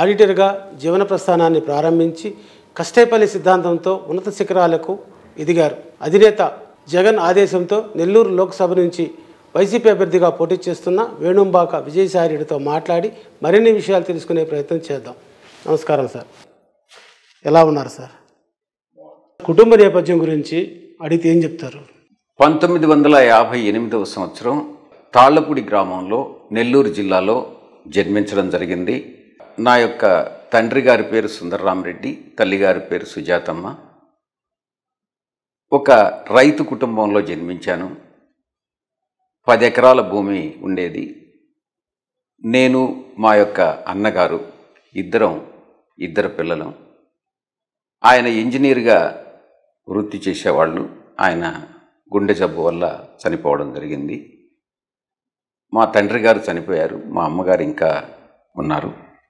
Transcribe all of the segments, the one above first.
ఆడిటర్గా జీవన ప్రస్థానాన్ని ప్రారంభించి కష్టేపల్లి సిద్ధాంతంతో ఉన్నత శిఖరాలకు ఎదిగారు అధినేత జగన్ ఆదేశంతో నెల్లూరు లోక్సభ నుంచి వైసీపీ అభ్యర్థిగా పోటీ చేస్తున్న వేణుంబాక విజయసాయిరెడ్డితో మాట్లాడి మరిన్ని విషయాలు తెలుసుకునే ప్రయత్నం చేద్దాం నమస్కారం సార్ ఎలా ఉన్నారు సార్ కుటుంబ నేపథ్యం గురించి అడిగితే ఏం చెప్తారు పంతొమ్మిది వందల యాభై ఎనిమిదవ సంవత్సరం తాళ్లపూడి గ్రామంలో నెల్లూరు జిల్లాలో జన్మించడం జరిగింది నా యొక్క తండ్రి గారి పేరు సుందరరామరెడ్డి తల్లి గారి పేరు సుజాతమ్మ ఒక రైతు కుటుంబంలో జన్మించాను పది ఎకరాల భూమి ఉండేది నేను మా యొక్క అన్నగారు ఇద్దరం ఇద్దరు పిల్లలం ఆయన ఇంజనీర్గా వృత్తి చేసేవాళ్ళు ఆయన గుండె జబ్బు వల్ల చనిపోవడం జరిగింది మా తండ్రి గారు చనిపోయారు మా అమ్మగారు ఇంకా ఉన్నారు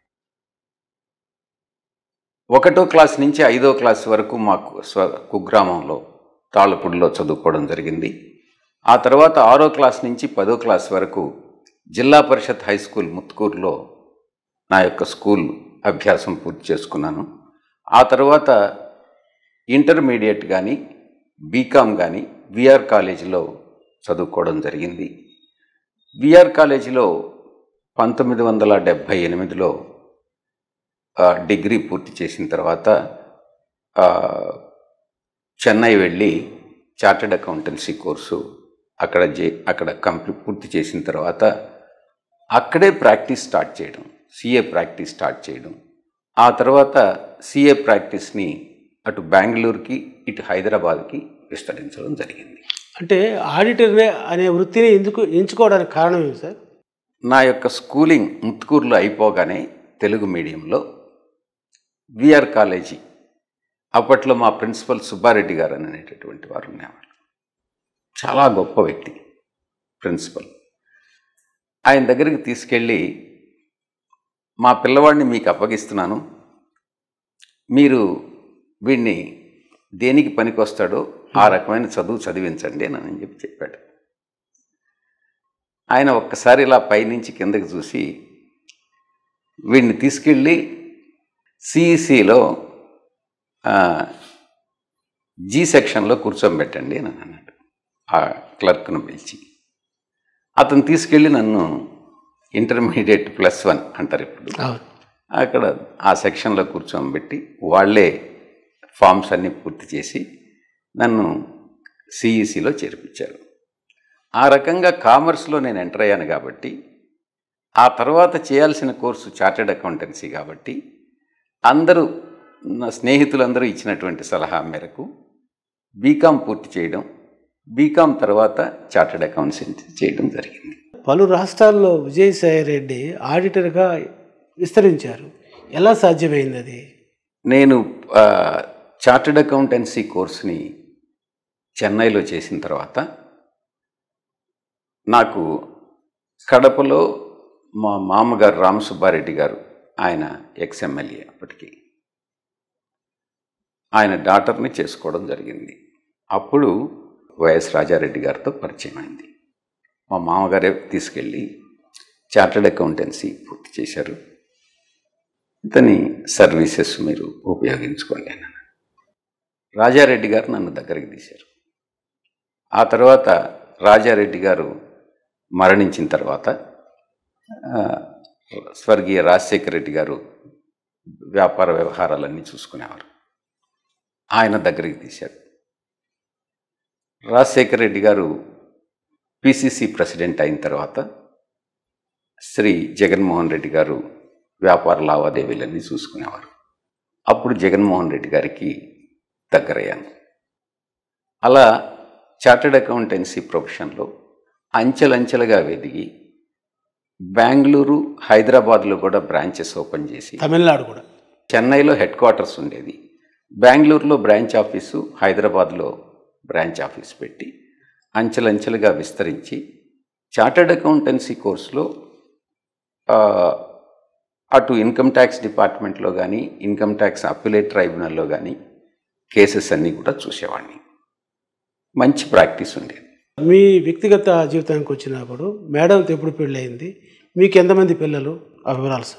ఒకటో క్లాస్ నుంచి ఐదో క్లాస్ వరకు మా కు- స్వ కుగ్రామంలో తాళ్ళపూడిలో చదువుకోవడం జరిగింది ఆ తర్వాత ఆరో క్లాస్ నుంచి పదో క్లాస్ వరకు జిల్లా పరిషత్ హై స్కూల్ ముత్కూరులో నా యొక్క స్కూల్ అభ్యాసం పూర్తి చేసుకున్నాను ఆ తర్వాత ఇంటర్మీడియట్ కానీ బీకామ్ కానీ విఆర్ కాలేజీలో చదువుకోవడం జరిగింది విఆర్ కాలేజీలో పంతొమ్మిది వందల డెబ్భై ఎనిమిదిలో ఆ, డిగ్రీ పూర్తి చేసిన తర్వాత ఆ, చెన్నై వెళ్ళి చార్టెడ్ అకౌంటెన్సీ కోర్సు అక్కడ జే అక్కడ కంప్లీట్ పూర్తి చేసిన తర్వాత అక్కడే ప్రాక్టీస్ స్టార్ట్ చేయడం సిఏ ప్రాక్టీస్ స్టార్ట్ చేయడం ఆ తర్వాత సిఏ ప్రాక్టీస్ని అటు బెంగళూరుకి ఇటు హైదరాబాద్కి విస్తరించడం జరిగింది అంటే ఆడిటర్నే అనే వృత్తిని ఎందుకు ఎంచుకోవడానికి కారణం ఏమి సార్ నా యొక్క స్కూలింగ్ ముత్కూరులో అయిపోగానే తెలుగు మీడియంలో విఆర్ కాలేజీ అప్పట్లో మా ప్రిన్సిపల్ సుబ్బారెడ్డి గారు అని అనేటటువంటి వారు ఉండేవాళ్ళు చాలా గొప్ప వ్యక్తి ప్రిన్సిపల్ ఆయన దగ్గరికి తీసుకెళ్ళి మా పిల్లవాడిని మీకు అప్పగిస్తున్నాను మీరు వీడిని దేనికి పనికొస్తాడో ఆ రకమైన చదువు చదివించండి అని అని చెప్పి చెప్పాడు ఆయన ఒక్కసారి ఇలా పైనుంచి కిందకి చూసి వీడిని తీసుకెళ్ళి సిఈసిలో జీ సెక్షన్లో కూర్చోబెట్టండి అని అన్నాడు ఆ క్లర్క్ను పిలిచి అతను తీసుకెళ్ళి నన్ను ఇంటర్మీడియట్ ప్లస్ వన్ అంటారు ఇప్పుడు అవును అక్కడ ఆ సెక్షన్లో కూర్చోబెట్టి వాళ్ళే ఫామ్స్ అన్నీ పూర్తి చేసి నన్ను సిఈసిలో చేర్పించారు ఆ రకంగా కామర్స్లో నేను ఎంటర్ అయ్యాను కాబట్టి ఆ తర్వాత చేయాల్సిన కోర్సు చార్టెడ్ అకౌంటెన్సీ కాబట్టి అందరూ నా స్నేహితులందరూ ఇచ్చినటువంటి సలహా మేరకు బీకామ్ పూర్తి చేయడం బీకామ్ తర్వాత చార్టెడ్ అకౌంటెన్సీ చేయడం జరిగింది పలు రాష్ట్రాల్లో విజయసాయి రెడ్డి ఆడిటర్గా విస్తరించారు ఎలా సాధ్యమైంది అది నేను ఆ, చార్టెడ్ అకౌంటెన్సీ కోర్సుని చెన్నైలో చేసిన తర్వాత నాకు కడపలో మా మామగారు రామసుబ్బారెడ్డి గారు ఆయన ఎక్స్ఎమ్మెల్యే అప్పటికి ఆయన డాటర్ని చేసుకోవడం జరిగింది అప్పుడు వైఎస్ రాజారెడ్డి గారితో పరిచయం అయింది మా మామగారే తీసుకెళ్ళి చార్టెడ్ అకౌంటెన్సీ పూర్తి చేశారు ఇతని సర్వీసెస్ మీరు ఉపయోగించుకోండి అన్నాను రాజారెడ్డి గారు నన్ను దగ్గరికి తీశారు ఆ తర్వాత రాజారెడ్డి గారు మరణించిన తర్వాత ఆ, స్వర్గీయ రాజశేఖర రెడ్డి గారు వ్యాపార వ్యవహారాలన్నీ చూసుకునేవారు ఆయన దగ్గరికి తీశారు రాజశేఖర రెడ్డి గారు పిసిసి ప్రెసిడెంట్ అయిన తర్వాత శ్రీ జగన్మోహన్ రెడ్డి గారు వ్యాపార లావాదేవీలన్నీ చూసుకునేవారు అప్పుడు జగన్మోహన్ రెడ్డి గారికి దగ్గరయ్యాను అలా చార్టెడ్ అకౌంటెన్సీ ప్రొఫెషన్లో అంచెలంచెలుగా వెదిగి బెంగళూరు హైదరాబాద్లో కూడా బ్రాంచెస్ ఓపెన్ చేసి తమిళనాడు కూడా చెన్నైలో హెడ్ క్వార్టర్స్ ఉండేది బెంగళూరులో బ్రాంచ్ ఆఫీసు హైదరాబాద్లో బ్రాంచ్ ఆఫీస్ పెట్టి అంచెలంచెలుగా విస్తరించి చార్టర్డ్ అకౌంటెన్సీ కోర్సులో ఆ, అటు ఇన్కమ్ ట్యాక్స్ డిపార్ట్మెంట్లో కానీ ఇన్కమ్ ట్యాక్స్ అప్యులేట్ ట్రైబ్యునల్లో కానీ కేసెస్ అన్నీ కూడా చూసేవాడిని మంచి ప్రాక్టీస్ ఉండేది మీ వ్యక్తిగత జీవితానికి వచ్చినప్పుడు మేడంతో ఎప్పుడు పెళ్ళయింది మీకు ఎంతమంది పిల్లలు ఆ వివరాలు సార్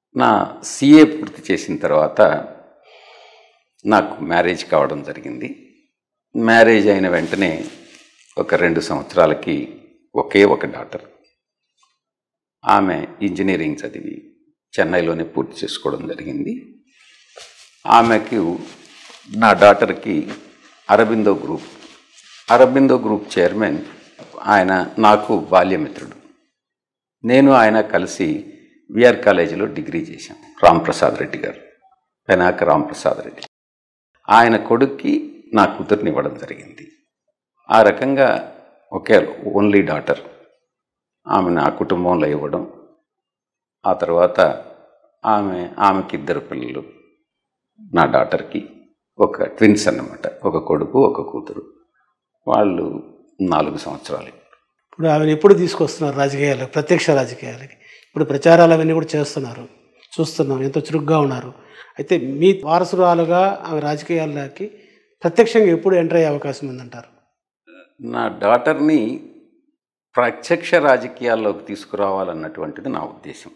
నా సిఏ పూర్తి చేసిన తర్వాత నాకు మ్యారేజ్ కావడం జరిగింది మ్యారేజ్ అయిన వెంటనే ఒక రెండు సంవత్సరాలకి ఒకే ఒక డాక్టర్ ఆమె ఇంజనీరింగ్ చదివి చెన్నైలోనే పూర్తి చేసుకోవడం జరిగింది ఆమెకు నా డాటర్కి Aurobindo group Aurobindo group chairman ఆయన నాకు బాల్యమిత్రుడు నేను ఆయన కలిసి విఆర్ కాలేజీలో డిగ్రీ చేశాం రాంప్రసాద్ రెడ్డి గారు పెనాక రాంప్రసాద్ రెడ్డి ఆయన కొడుక్కి నా కూతుర్ని ఇవ్వడం జరిగింది ఆ రకంగా ఒకే ఓన్లీ డాటర్ ఆమె నా కుటుంబంలో ఇవ్వడం ఆ తర్వాత ఆమె ఆమెకి ఇద్దరు పిల్లలు నా డాటర్కి ఒక ట్విన్స్ అన్నమాట ఒక కొడుకు ఒక కూతురు వాళ్ళు నాలుగు సంవత్సరాలు ఇప్పుడు ఆమెను ఎప్పుడు తీసుకొస్తున్నారు రాజకీయాలకు ప్రత్యక్ష రాజకీయాలకి ఇప్పుడు ప్రచారాలు అవన్నీ కూడా చేస్తున్నారు చూస్తున్నాం ఎంతో చురుగ్గా ఉన్నారు అయితే మీ వారసురాలుగా ఆమె రాజకీయాల్లోకి ప్రత్యక్షంగా ఎప్పుడు ఎంటర్ అయ్యే అవకాశం ఉందంటారు నా డాటర్ని ప్రత్యక్ష రాజకీయాల్లోకి తీసుకురావాలన్నటువంటిది నా ఉద్దేశం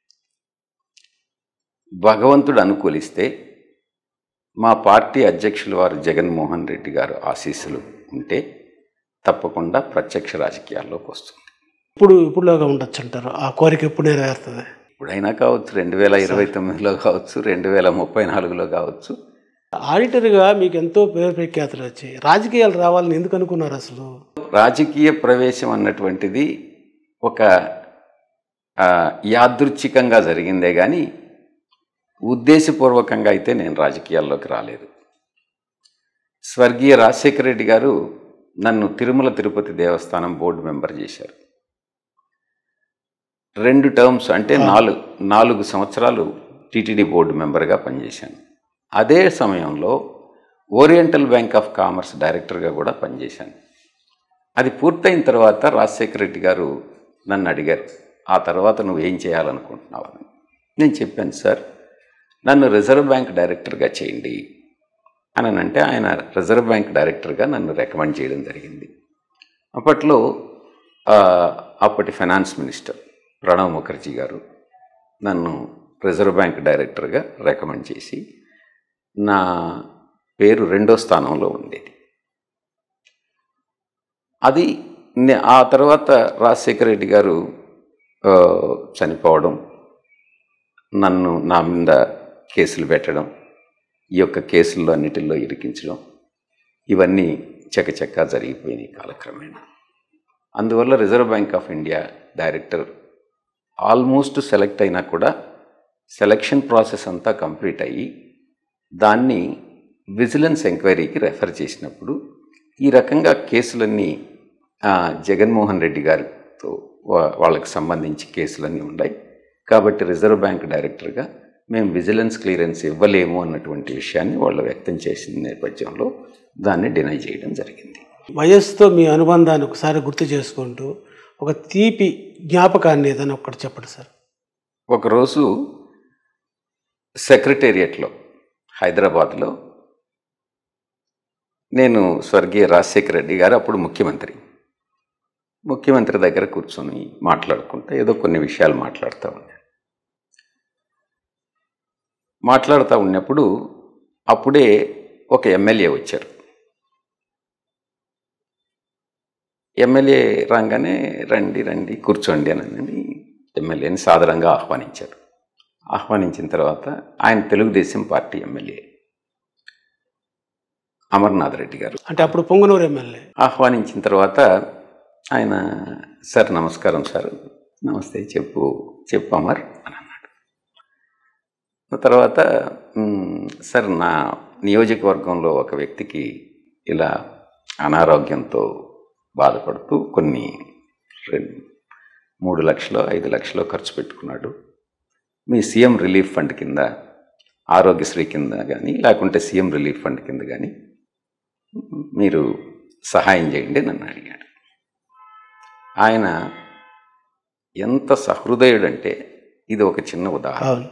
భగవంతుడు అనుకూలిస్తే మా పార్టీ అధ్యక్షులు వారు జగన్మోహన్ రెడ్డి గారు ఆశీస్సులు ఉంటే తప్పకుండా ప్రత్యక్ష రాజకీయాల్లోకి వస్తుంది ఇప్పుడు ఇప్పుడులోగా ఉండొచ్చు అంటారు ఆ కోరిక ఎప్పుడు నెరవేరుతుంది ఇప్పుడైనా కావచ్చు రెండు వేల ఇరవై తొమ్మిదిలో కావచ్చు రెండు వేల ముప్పై నాలుగులో కావచ్చు ఆడిటర్గా మీకు ఎంతో పేరు ప్రఖ్యాతులు వచ్చాయి రాజకీయాలు రావాలని ఎందుకు అనుకున్నారు అసలు రాజకీయ ప్రవేశం అన్నటువంటిది ఒక ఆ, యాదృచ్ఛికంగా జరిగిందే కానీ ఉద్దేశపూర్వకంగా అయితే నేను రాజకీయాల్లోకి రాలేదు స్వర్గీయ రాజశేఖర రెడ్డి గారు నన్ను తిరుమల తిరుపతి దేవస్థానం బోర్డు మెంబర్ చేశారు రెండు టర్మ్స్ అంటే నాలుగు నాలుగు సంవత్సరాలు టీటీడీ బోర్డు మెంబర్గా పనిచేశాను అదే సమయంలో ఓరియంటల్ బ్యాంక్ ఆఫ్ కామర్స్ డైరెక్టర్గా కూడా పనిచేశాను అది పూర్తయిన తర్వాత రాజశేఖర రెడ్డి గారు నన్ను అడిగారు ఆ తర్వాత నువ్వు ఏం చేయాలనుకుంటున్నావు అని నేను చెప్పాను సార్ నన్ను రిజర్వ్ బ్యాంక్ డైరెక్టర్గా చేయండి అని అంటే ఆయన రిజర్వ్ బ్యాంక్ డైరెక్టర్గా నన్ను రికమెండ్ చేయడం జరిగింది అప్పట్లో ఆ, అప్పటి ఫైనాన్స్ మినిస్టర్ ప్రణవ్ ముఖర్జీ గారు నన్ను రిజర్వ్ బ్యాంక్ డైరెక్టర్గా రికమెండ్ చేసి నా పేరు రెండో స్థానంలో ఉండేది అది నే- ఆ తర్వాత రాజశేఖర రెడ్డి గారు ఆ, చనిపోవడం నన్ను నా మీద కేసులు పెట్టడం ఈ యొక్క కేసుల్లో అన్నిటిల్లో ఇరికించడం ఇవన్నీ చకచకా జరిగిపోయినాయి కాలక్రమేణా అందువల్ల Reserve Bank of India director almost select అయినా కూడా సెలక్షన్ ప్రాసెస్ అంతా కంప్లీట్ అయ్యి దాన్ని విజిలెన్స్ ఎంక్వైరీకి రెఫర్ చేసినప్పుడు ఈ రకంగా కేసులన్నీ ఆ, జగన్మోహన్ రెడ్డి గారితో వా- వాళ్ళకి సంబంధించి కేసులన్నీ ఉన్నాయి కాబట్టి రిజర్వ్ బ్యాంక్ డైరెక్టర్గా మేము విజిలెన్స్ క్లియరెన్స్ ఇవ్వలేము అన్నటువంటి విషయాన్ని వాళ్ళు వ్యక్తం చేసిన నేపథ్యంలో దాన్ని డినై చేయడం జరిగింది వయస్సుతో మీ అనుబంధాన్ని ఒకసారి గుర్తు చేసుకుంటూ ఒక తీపి జ్ఞాపకాన్ని ఏదైనా ఒక్కటి చెప్పండి సార్ ఒకరోజు సెక్రటేరియట్లో హైదరాబాద్లో నేను స్వర్గీయ రాజశేఖర రెడ్డి గారు అప్పుడు ముఖ్యమంత్రి ముఖ్యమంత్రి దగ్గర కూర్చొని మాట్లాడుకుంటే ఏదో కొన్ని విషయాలు మాట్లాడుతూ ఉన్నాను మాట్లాడుతూ ఉన్నప్పుడు అప్పుడే ఒక ఎమ్మెల్యే వచ్చారు ఎమ్మెల్యే రాగానే రండి రండి కూర్చోండి అని ఎమ్మెల్యేని సాదరంగా ఆహ్వానించారు ఆహ్వానించిన తర్వాత ఆయన తెలుగుదేశం పార్టీ ఎమ్మెల్యే అమర్నాథ్ రెడ్డి గారు అంటే అప్పుడు పొంగనూరు ఎమ్మెల్యే ఆహ్వానించిన తర్వాత ఆయన సార్ నమస్కారం సార్ నమస్తే చెప్పు చెప్పు అమర్ అని అన్నాడు ఆ తర్వాత "మ్, సార్ నా నియోజకవర్గంలో ఒక వ్యక్తికి ఇలా అనారోగ్యంతో బాధపడుతూ కొన్ని రెండు మూడు లక్షలు ఐదు లక్షలు ఖర్చు పెట్టుకున్నాడు మీ సీఎం రిలీఫ్ ఫండ్ కింద ఆరోగ్యశ్రీ కింద కానీ లేకుంటే సీఎం రిలీఫ్ ఫండ్ కింద కానీ మీరు సహాయం చేయండి నన్ను అడిగాడు ఆయన ఎంత సహృదయుడంటే ఇది ఒక చిన్న ఉదాహరణ అవును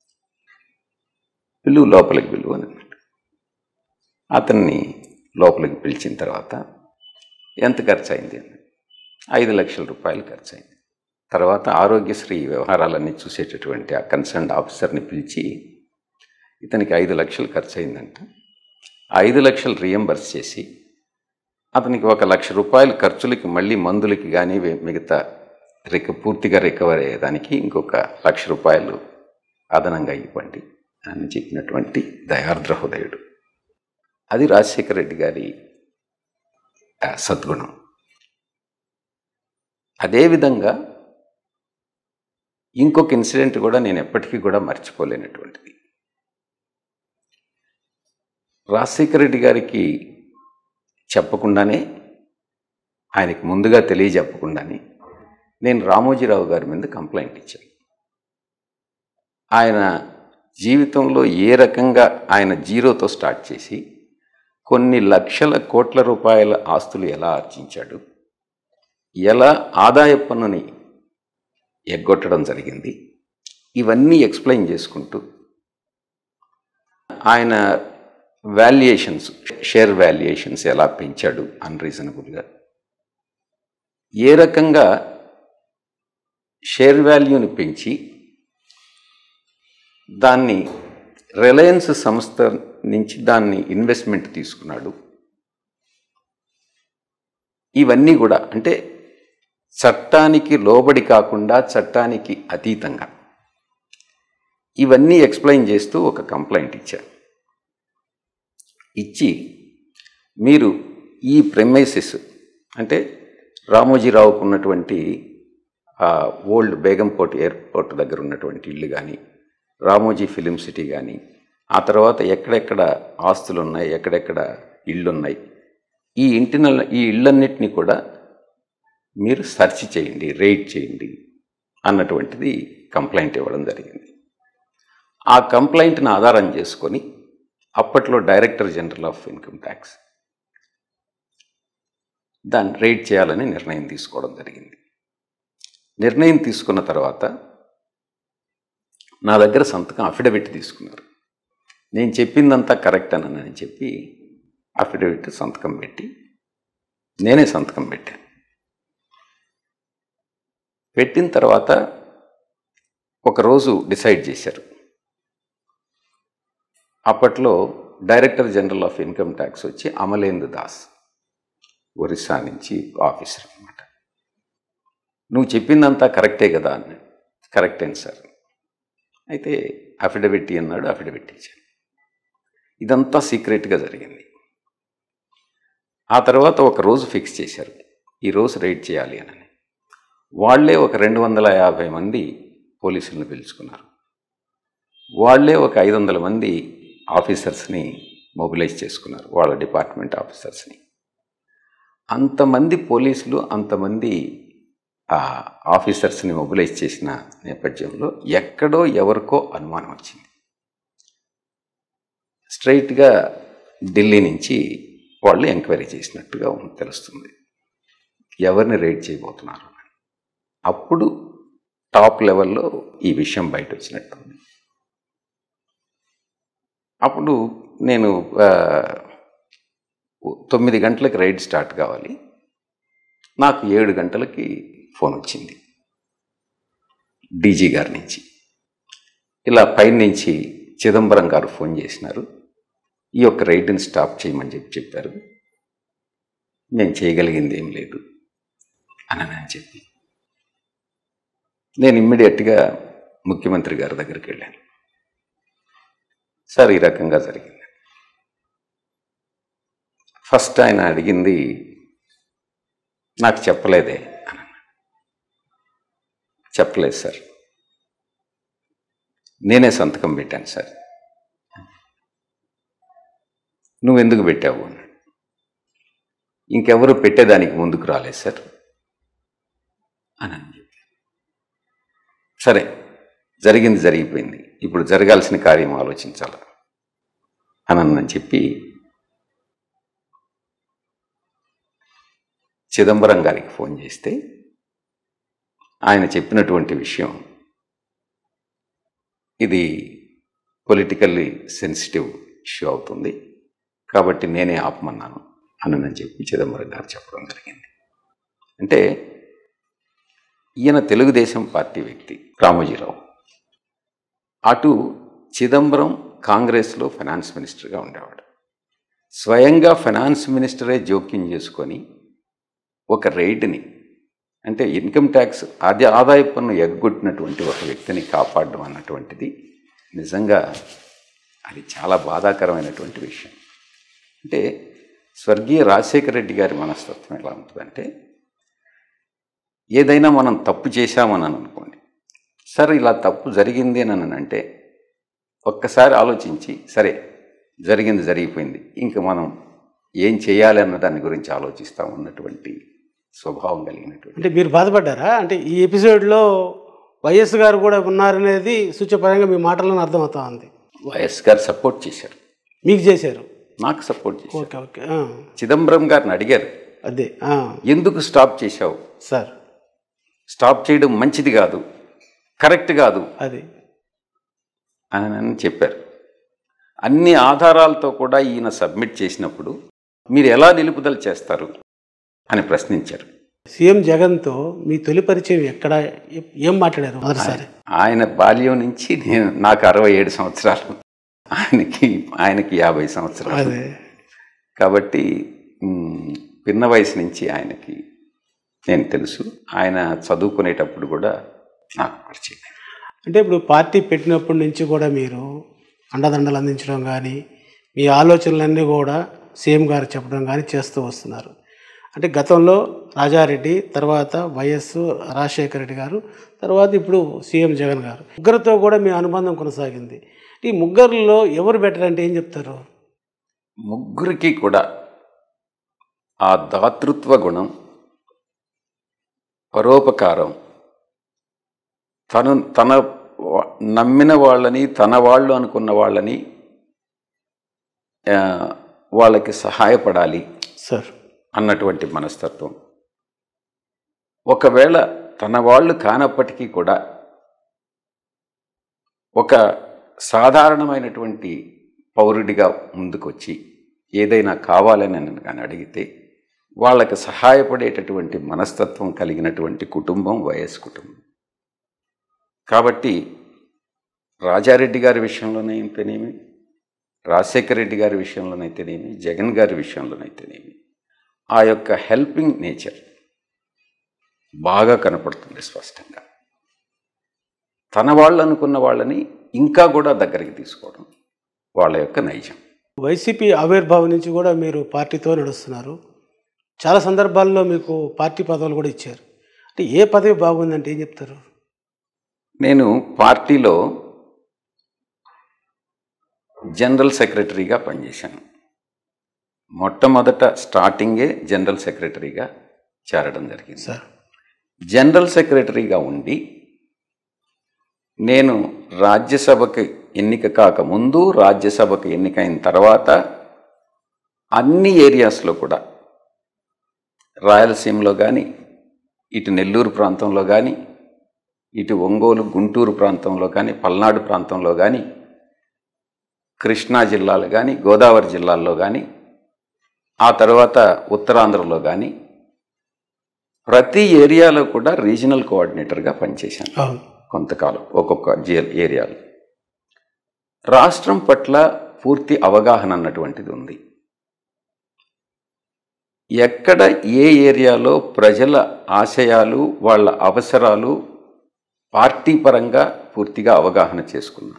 పిలువు లోపలికి పిలువు అని అన్నాడు అతన్ని లోపలికి పిలిచిన తర్వాత ఎంత ఖర్చు అయింది అని ఐదు లక్షల రూపాయలు ఖర్చు అయింది తర్వాత ఆరోగ్యశ్రీ వ్యవహారాలన్నీ చూసేటటువంటి ఆ కన్సర్న్ ఆఫీసర్ని పిలిచి ఇతనికి ఐదు లక్షలు ఖర్చు అయిందంట ఆ ఐదు లక్షలు రియంబర్స్ చేసి అతనికి ఒక లక్ష రూపాయలు ఖర్చులకి మళ్ళీ మందులకి కానీ మిగతా రిక పూర్తిగా రికవర్ అయ్యేదానికి ఇంకొక లక్ష రూపాయలు అదనంగా ఇవ్వండి అని చెప్పినటువంటి దయార్ద్ర హృదయుడు అది రాజశేఖర రెడ్డి గారి ఆ, సద్గుణం అదేవిధంగా ఇంకొక ఇన్సిడెంట్ కూడా నేను ఎప్పటికీ కూడా మర్చిపోలేనటువంటిది రాజశేఖర రెడ్డి గారికి చెప్పకుండానే ఆయనకి ముందుగా తెలియజెప్పకుండానే నేను రామోజీరావు గారి మీద కంప్లైంట్ ఇచ్చాను ఆయన జీవితంలో ఏ రకంగా ఆయన జీరోతో స్టార్ట్ చేసి కొన్ని లక్షల కోట్ల రూపాయల ఆస్తులు ఎలా ఆర్జించాడు ఎలా ఆదాయ పన్నుని ఎగ్గొట్టడం జరిగింది ఇవన్నీ ఎక్స్ప్లెయిన్ చేసుకుంటూ ఆయన వాల్యుయేషన్స్ షేర్ వాల్యుయేషన్స్ ఎలా పెంచాడు అన్రీజనబుల్గా ఏ రకంగా షేర్ వాల్యూని పెంచి దాన్ని రిలయన్స్ సంస్థ నుంచి దాన్ని ఇన్వెస్ట్మెంట్ తీసుకున్నాడు ఇవన్నీ కూడా అంటే చట్టానికి లోబడి కాకుండా చట్టానికి అతీతంగా ఇవన్నీ ఎక్స్ప్లెయిన్ చేస్తూ ఒక కంప్లైంట్ ఇచ్చారు ఇచ్చి మీరు ఈ ప్రెమైసెస్ అంటే రామోజీరావుకు ఉన్నటువంటి ఆ ఓల్డ్ బేగంపోర్ట్ ఎయిర్పోర్ట్ దగ్గర ఉన్నటువంటి ఇల్లు కానీ రామోజీ ఫిలిం సిటీ కానీ ఆ తర్వాత ఎక్కడెక్కడ ఆస్తులు ఉన్నాయి ఎక్కడెక్కడ ఇళ్ళు ఉన్నాయి ఈ ఇంటిన ఈ ఇళ్ళన్నిటినీ కూడా మీరు సెర్చ్ చేయండి రేట్ చేయండి అన్నటువంటిది కంప్లైంట్ ఇవ్వడం జరిగింది ఆ కంప్లైంట్ని ఆధారం చేసుకొని అప్పట్లో director general of income tax దాన్ని రేట్ చేయాలని నిర్ణయం తీసుకోవడం జరిగింది నిర్ణయం తీసుకున్న తర్వాత నా దగ్గర సంతకం అఫిడవిట్ తీసుకున్నారు నేను చెప్పిందంతా కరెక్ట్ అని చెప్పి అఫిడవిట్ సంతకం పెట్టి నేనే సంతకం పెట్టాను పెట్టిన తర్వాత ఒకరోజు డిసైడ్ చేశారు అప్పట్లో director general of income tax వచ్చి అమలేందు దాస్ ఒరిస్సా నుంచి ఆఫీసర్ అనమాట నువ్వు చెప్పిందంతా కరెక్టే కదా అన్నాడు కరెక్టేను సార్ అయితే అఫిడవిట్ అన్నాడు అఫిడవిట్ ఇచ్చాను ఇదంతా సీక్రెట్గా జరిగింది ఆ తర్వాత ఒక రోజు ఫిక్స్ చేశారు ఈ రోజు రైడ్ చేయాలి అని వాళ్ళే ఒక రెండు వందల యాభై మంది పోలీసులను పిలుచుకున్నారు వాళ్ళే ఒక ఐదు వందల మంది ఆఫీసర్స్ని మొబిలైజ్ చేసుకున్నారు వాళ్ళ డిపార్ట్మెంట్ ఆఫీసర్స్ని అంతమంది పోలీసులు అంతమంది ఆ ఆఫీసర్స్ని మొబిలైజ్ చేసిన నేపథ్యంలో ఎక్కడో ఎవరికో అనుమానం వచ్చింది స్ట్రైట్గా ఢిల్లీ నుంచి వాళ్ళు ఎంక్వైరీ చేసినట్టుగా ఉంది- తెలుస్తుంది ఎవరిని రైడ్ చేయబోతున్నారు అని. అప్పుడు టాప్ లెవెల్లో ఈ విషయం బయట వచ్చినట్టుంది అప్పుడు నేను ఆ, తొమ్మిది గంటలకు రైడ్ స్టార్ట్ కావాలి నాకు ఏడు గంటలకి ఫోన్ వచ్చింది డీజీ గారి నుంచి ఇలా పైన నుంచి చిదంబరం గారు ఫోన్ చేసినారు ఈ యొక్క రైడ్ని స్టాప్ చేయమని చెప్పి చెప్పారు నేను చేయగలిగింది ఏం లేదు అని అని చెప్పి నేను ఇమ్మీడియట్గా ముఖ్యమంత్రి గారి దగ్గరికి వెళ్ళాను సార్ ఈ రకంగా జరిగింది ఫస్ట్ ఆయన అడిగింది నాకు చెప్పలేదే అని అన్నాడు. చెప్పలేదు సార్ నేనే సంతకం పెట్టాను సార్ నువ్వు ఎందుకు పెట్టావు అన్నాడు ఇంకెవరు పెట్టేదానికి ముందుకు రాలేదు సార్ అని అని చెప్పి సరే జరిగింది జరిగిపోయింది ఇప్పుడు జరగాల్సిన కార్యం ఆలోచించాలి అని అని చెప్పి చిదంబరం గారికి ఫోన్ చేస్తే ఆయన చెప్పినటువంటి విషయం ఇది పొలిటికల్లీ సెన్సిటివ్ ఇష్యూ అవుతుంది కాబట్టి నేనే ఆపమన్నాను అని చెప్పి చిదంబరం గారు చెప్పడం జరిగింది అంటే ఈయన తెలుగుదేశం పార్టీ వ్యక్తి రామోజీరావు అటు చిదంబరం కాంగ్రెస్లో ఫైనాన్స్ మినిస్టర్గా ఉండేవాడు స్వయంగా ఫైనాన్స్ మినిస్టరే జోక్యం చేసుకొని ఒక రైడ్ని అంటే ఇన్కమ్ ట్యాక్స్ ఆది ఆదాయ పన్ను ఎగ్గొట్టినటువంటి ఒక వ్యక్తిని కాపాడడం అన్నటువంటిది నిజంగా అది చాలా బాధాకరమైనటువంటి విషయం అంటే స్వర్గీయ రాజశేఖర రెడ్డి గారి మనస్తత్వం ఎలా ఉంటుందంటే ఏదైనా మనం తప్పు చేశామని అనుకోండి సరే ఇలా తప్పు జరిగింది అని అంటే ఒక్కసారి ఆలోచించి సరే జరిగింది జరిగిపోయింది ఇంక మనం ఏం చేయాలి అన్న దాని గురించి ఆలోచిస్తాం ఉన్నటువంటి స్వభావం కలిగినటువంటి అంటే మీరు బాధపడ్డారా అంటే ఈ ఎపిసోడ్లో వైఎస్ గారు కూడా ఉన్నారనేది సూచపరంగా మీ మాటలను అర్థమవుతా ఉంది వైఎస్ గారు సపోర్ట్ చేశారు మీకు చేశారు నాకు సపోర్ట్ చేశారు ఓకే ఓకే ఆ, చిదంబరం గారిని అడిగారు అదే ఆ, ఎందుకు స్టాప్ చేశావు సార్ స్టాప్ చేయడం మంచిది కాదు కరెక్ట్ కాదు అది అని నన్ను చెప్పారు అన్ని ఆధారాలతో కూడా ఈయన సబ్మిట్ చేసినప్పుడు మీరు ఎలా నిలుపుదల చేస్తారు అని ప్రశ్నించారు సీఎం జగన్తో మీ తొలి పరిచయం ఎక్కడ ఏ- ఏం మాట్లాడారు మొదటిసారి ఆయన బాల్యం నుంచి నేను నాకు అరవై ఏడు సంవత్సరాలు ఆయనకి ఆయనకి యాభై సంవత్సరాలు అదే కాబట్టి మ్, పిన్న వయసు నుంచి ఆయనకి నేను తెలుసు ఆయన చదువుకునేటప్పుడు కూడా నాకు పరిచయం అంటే ఇప్పుడు పార్టీ పెట్టినప్పటి నుంచి కూడా మీరు అండదండలు అందించడం కానీ మీ ఆలోచనలన్నీ కూడా సీఎం గారు చెప్పడం కానీ చేస్తూ వస్తున్నారు అంటే గతంలో రాజారెడ్డి తర్వాత వైఎస్ రాజశేఖర రెడ్డి గారు తర్వాత ఇప్పుడు సీఎం జగన్ గారు ముగ్గురితో కూడా మీ అనుబంధం కొనసాగింది ఈ ముగ్గురులో ఎవరు బెటర్ అంటే ఏం చెప్తారు ముగ్గురికి కూడా ఆ దాతృత్వ గుణం పరోపకారం తను తన వా- నమ్మిన వాళ్ళని తన వాళ్ళు అనుకున్న వాళ్ళని ఆ, వాళ్ళకి సహాయపడాలి సార్ అన్నటువంటి మనస్తత్వం ఒకవేళ తన వాళ్ళు కానప్పటికీ కూడా ఒక సాధారణమైనటువంటి పౌరుడిగా ముందుకొచ్చి ఏదైనా కావాలని నన్ను కానీ అడిగితే వాళ్ళకి సహాయపడేటటువంటి మనస్తత్వం కలిగినటువంటి కుటుంబం వైఎస్ కుటుంబం కాబట్టి రాజారెడ్డి గారి విషయంలోనైతేనేమి రాజశేఖర రెడ్డి గారి విషయంలోనైతేనేమి జగన్ గారి విషయంలోనైతేనేమి ఆ యొక్క హెల్పింగ్ నేచర్ బాగా కనపడుతుంది స్పష్టంగా తన వాళ్ళు అనుకున్న వాళ్ళని ఇంకా కూడా దగ్గరికి తీసుకోవడం వాళ్ళ యొక్క నైజం వైసీపీ ఆవిర్భావం నుంచి కూడా మీరు పార్టీతో నడుస్తున్నారు చాలా సందర్భాల్లో మీకు పార్టీ పదవులు కూడా ఇచ్చారు అంటే ఏ పదవి బాగుందంటే ఏం చెప్తారు నేను పార్టీలో జనరల్ సెక్రటరీగా పనిచేశాను మొట్టమొదట స్టార్టింగే జనరల్ సెక్రటరీగా చేరడం జరిగింది సార్ జనరల్ సెక్రటరీగా ఉండి నేను రాజ్యసభకి ఎన్నిక కాకముందు రాజ్యసభకు ఎన్నికైన తర్వాత అన్ని ఏరియాస్లో కూడా రాయలసీమలో కానీ ఇటు నెల్లూరు ప్రాంతంలో కానీ ఇటు ఒంగోలు గుంటూరు ప్రాంతంలో కానీ పల్నాడు ప్రాంతంలో కానీ కృష్ణా జిల్లాలో కానీ గోదావరి జిల్లాల్లో కానీ ఆ తర్వాత ఉత్తరాంధ్రలో కానీ ప్రతి ఏరియాలో కూడా రీజనల్ కోఆర్డినేటర్గా పనిచేశాను అవును కొంతకాలం ఒక్కొక్క జే ఏరియాలో రాష్ట్రం పట్ల పూర్తి అవగాహన అన్నటువంటిది ఉంది ఎక్కడ ఏ ఏరియాలో ప్రజల ఆశయాలు వాళ్ళ అవసరాలు పార్టీ పరంగా పూర్తిగా అవగాహన చేసుకున్నా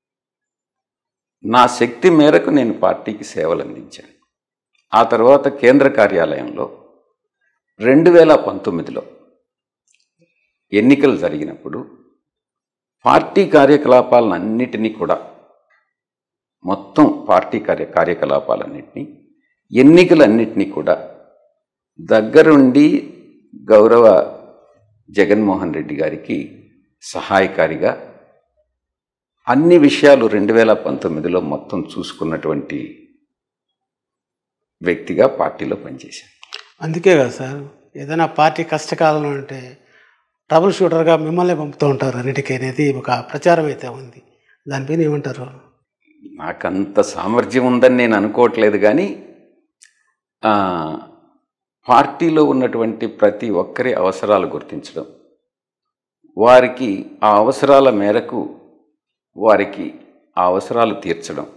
నా శక్తి మేరకు నేను పార్టీకి సేవలు అందించాను ఆ తర్వాత కేంద్ర కార్యాలయంలో రెండు వేల పంతొమ్మిదిలో ఎన్నికలు జరిగినప్పుడు పార్టీ కార్యకలాపాలన్నిటినీ కూడా మొత్తం పార్టీ కార్య కార్యకలాపాలన్నింటినీ ఎన్నికలన్నింటినీ కూడా దగ్గరుండి గౌరవ జగన్మోహన్ రెడ్డి గారికి సహాయకారిగా అన్ని విషయాలు రెండు వేల పంతొమ్మిదిలో మొత్తం చూసుకున్నటువంటి వ్యక్తిగా పార్టీలో పనిచేశాను అందుకే కదా సార్ ఏదైనా పార్టీ కష్టకాలంలో అంటే ట్రబుల్ షూటర్గా మిమ్మల్ని పంపుతూ ఉంటారు అన్నిటికీ అనేది ఒక ప్రచారం అయితే ఉంది దానిపైన ఏమంటారు నాకంత సామర్థ్యం ఉందని నేను అనుకోవట్లేదు కానీ ఆ, పార్టీలో ఉన్నటువంటి ప్రతి ఒక్కరి అవసరాలు గుర్తించడం వారికి ఆ అవసరాల మేరకు వారికి ఆ అవసరాలు తీర్చడం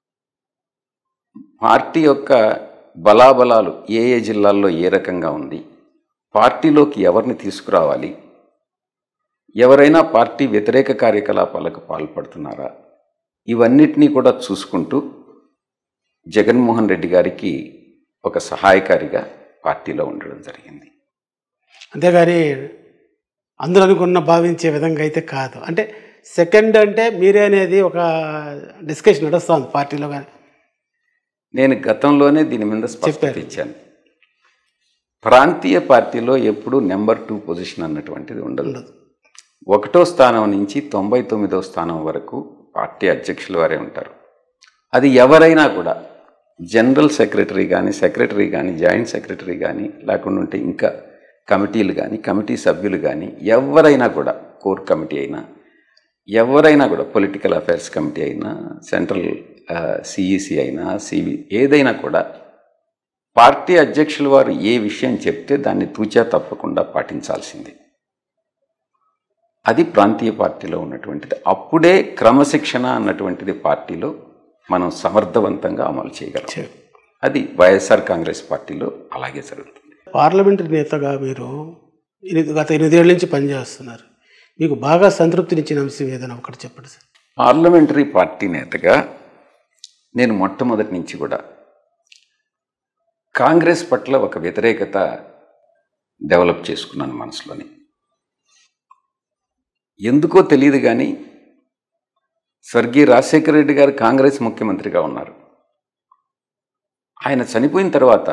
పార్టీ యొక్క బలాబలాలు ఏ ఏ జిల్లాల్లో ఏ రకంగా ఉంది పార్టీలోకి ఎవరిని తీసుకురావాలి ఎవరైనా పార్టీ వ్యతిరేక కార్యకలాపాలకు పాల్పడుతున్నారా ఇవన్నిటినీ కూడా చూసుకుంటూ జగన్మోహన్ రెడ్డి గారికి ఒక సహాయకారిగా పార్టీలో ఉండడం జరిగింది అంతేగాని అందరూ అనుకున్న భావించే విధంగా అయితే కాదు అంటే సెకండ్ అంటే మీరే అనేది ఒక డిస్కషన్ నడుస్తుంది పార్టీలో కానీ నేను గతంలోనే దీని మీద స్పష్టత చెప్పారు. ఇచ్చాను ప్రాంతీయ పార్టీలో ఎప్పుడూ నెంబర్ టూ పొజిషన్ అన్నటువంటిది ఉండదు ఉండదు ఒకటో స్థానం నుంచి తొంభై తొమ్మిదో స్థానం వరకు పార్టీ అధ్యక్షుల వారే ఉంటారు అది ఎవరైనా కూడా జనరల్ సెక్రటరీ కానీ సెక్రటరీ కానీ జాయింట్ సెక్రటరీ కానీ లేకుండా ఉంటే ఇంకా కమిటీలు కానీ కమిటీ సభ్యులు కానీ ఎవరైనా కూడా కోర్ కమిటీ అయినా ఎవరైనా కూడా పొలిటికల్ అఫైర్స్ కమిటీ అయినా సెంట్రల్ సిఈసి అయినా సివి ఏదైనా కూడా పార్టీ అధ్యక్షుల వారు ఏ విషయం చెప్తే దాన్ని తూచా తప్పకుండా పాటించాల్సిందే అది ప్రాంతీయ పార్టీలో ఉన్నటువంటిది అప్పుడే క్రమశిక్షణ అన్నటువంటిది పార్టీలో మనం సమర్థవంతంగా అమలు చేయగలం చే- అది వైఎస్ఆర్ కాంగ్రెస్ పార్టీలో అలాగే జరుగుతుంది పార్లమెంటరీ నేతగా మీరు ఎనిమిది- గత ఎనిమిదేళ్ళ నుంచి పనిచేస్తున్నారు మీకు బాగా సంతృప్తినిచ్చిన అంశం ఏదైనా ఒకటి చెప్పండి సార్ పార్లమెంటరీ పార్టీ నేతగా నేను మొట్టమొదటి నుంచి కూడా కాంగ్రెస్ పట్ల ఒక వ్యతిరేకత డెవలప్ చేసుకున్నాను మనసులోని ఎందుకో తెలియదు కానీ స్వర్గీయ రాజశేఖర రెడ్డి గారు కాంగ్రెస్ ముఖ్యమంత్రిగా ఉన్నారు ఆయన చనిపోయిన తర్వాత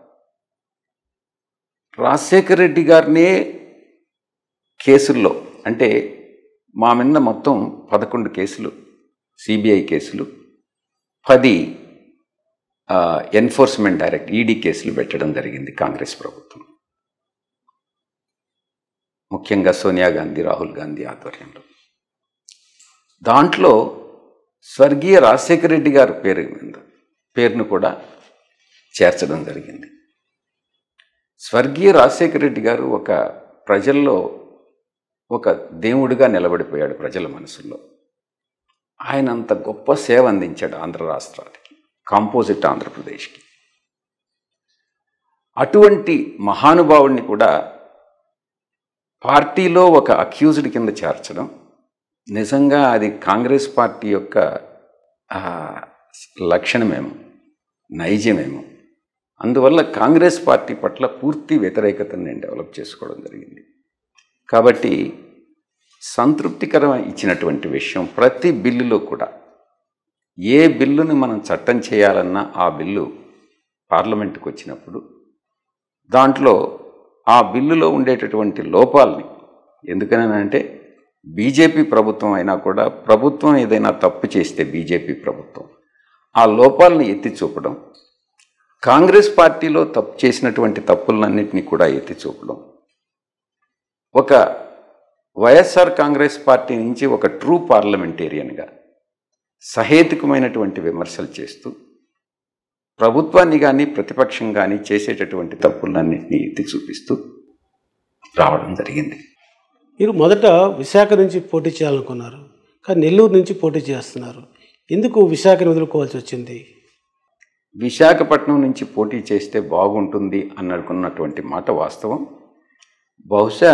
రాజశేఖర రెడ్డి గారినే కేసుల్లో అంటే మా మీద మొత్తం పదకొండు కేసులు సిబిఐ కేసులు పది ఆ, ఎన్ఫోర్స్మెంట్ డైరెక్ట్ ఈడీ కేసులు పెట్టడం జరిగింది కాంగ్రెస్ ప్రభుత్వం ముఖ్యంగా సోనియా గాంధీ రాహుల్ గాంధీ ఆధ్వర్యంలో దాంట్లో స్వర్గీయ రాజశేఖర రెడ్డి గారి పేరు మీద పేరును కూడా చేర్చడం జరిగింది స్వర్గీయ రాజశేఖర రెడ్డి గారు ఒక ప్రజల్లో ఒక దేవుడిగా నిలబడిపోయాడు ప్రజల మనసుల్లో ఆయన అంత గొప్ప సేవ అందించాడు ఆంధ్ర రాష్ట్రానికి కాంపోజిట్ ఆంధ్రప్రదేశ్కి అటువంటి మహానుభావుడిని కూడా పార్టీలో ఒక అక్యూజ్డ్ కింద చేర్చడం నిజంగా అది కాంగ్రెస్ పార్టీ యొక్క ఆ, లక్షణమేమో నైజమేమో అందువల్ల కాంగ్రెస్ పార్టీ పట్ల పూర్తి వ్యతిరేకతను నేను డెవలప్ చేసుకోవడం జరిగింది కాబట్టి సంతృప్తికరం ఇచ్చినటువంటి విషయం ప్రతి బిల్లులో కూడా ఏ బిల్లుని మనం చట్టం చేయాలన్నా ఆ బిల్లు పార్లమెంటుకు వచ్చినప్పుడు దాంట్లో ఆ బిల్లులో ఉండేటటువంటి లోపాలని ఎందుకనంటే బీజేపీ ప్రభుత్వం అయినా కూడా ప్రభుత్వం ఏదైనా తప్పు చేస్తే బీజేపీ ప్రభుత్వం ఆ లోపాలను ఎత్తి చూపడం కాంగ్రెస్ పార్టీలో తప్పు చేసినటువంటి తప్పులన్నింటినీ కూడా ఎత్తి చూపడం ఒక వైఎస్ఆర్ కాంగ్రెస్ పార్టీ నుంచి ఒక ట్రూ పార్లమెంటేరియన్గా సహేతుకమైనటువంటి విమర్శలు చేస్తూ ప్రభుత్వాన్ని కానీ ప్రతిపక్షం కానీ చేసేటటువంటి తప్పులన్నింటినీ ఎత్తి చూపిస్తూ రావడం జరిగింది మీరు మొదట విశాఖ నుంచి పోటీ చేయాలనుకున్నారు కానీ నెల్లూరు నుంచి పోటీ చేస్తున్నారు ఎందుకు విశాఖను వదులుకోవాల్సి వచ్చింది విశాఖపట్నం నుంచి పోటీ చేస్తే బాగుంటుంది అని అనుకున్నటువంటి మాట వాస్తవం బహుశా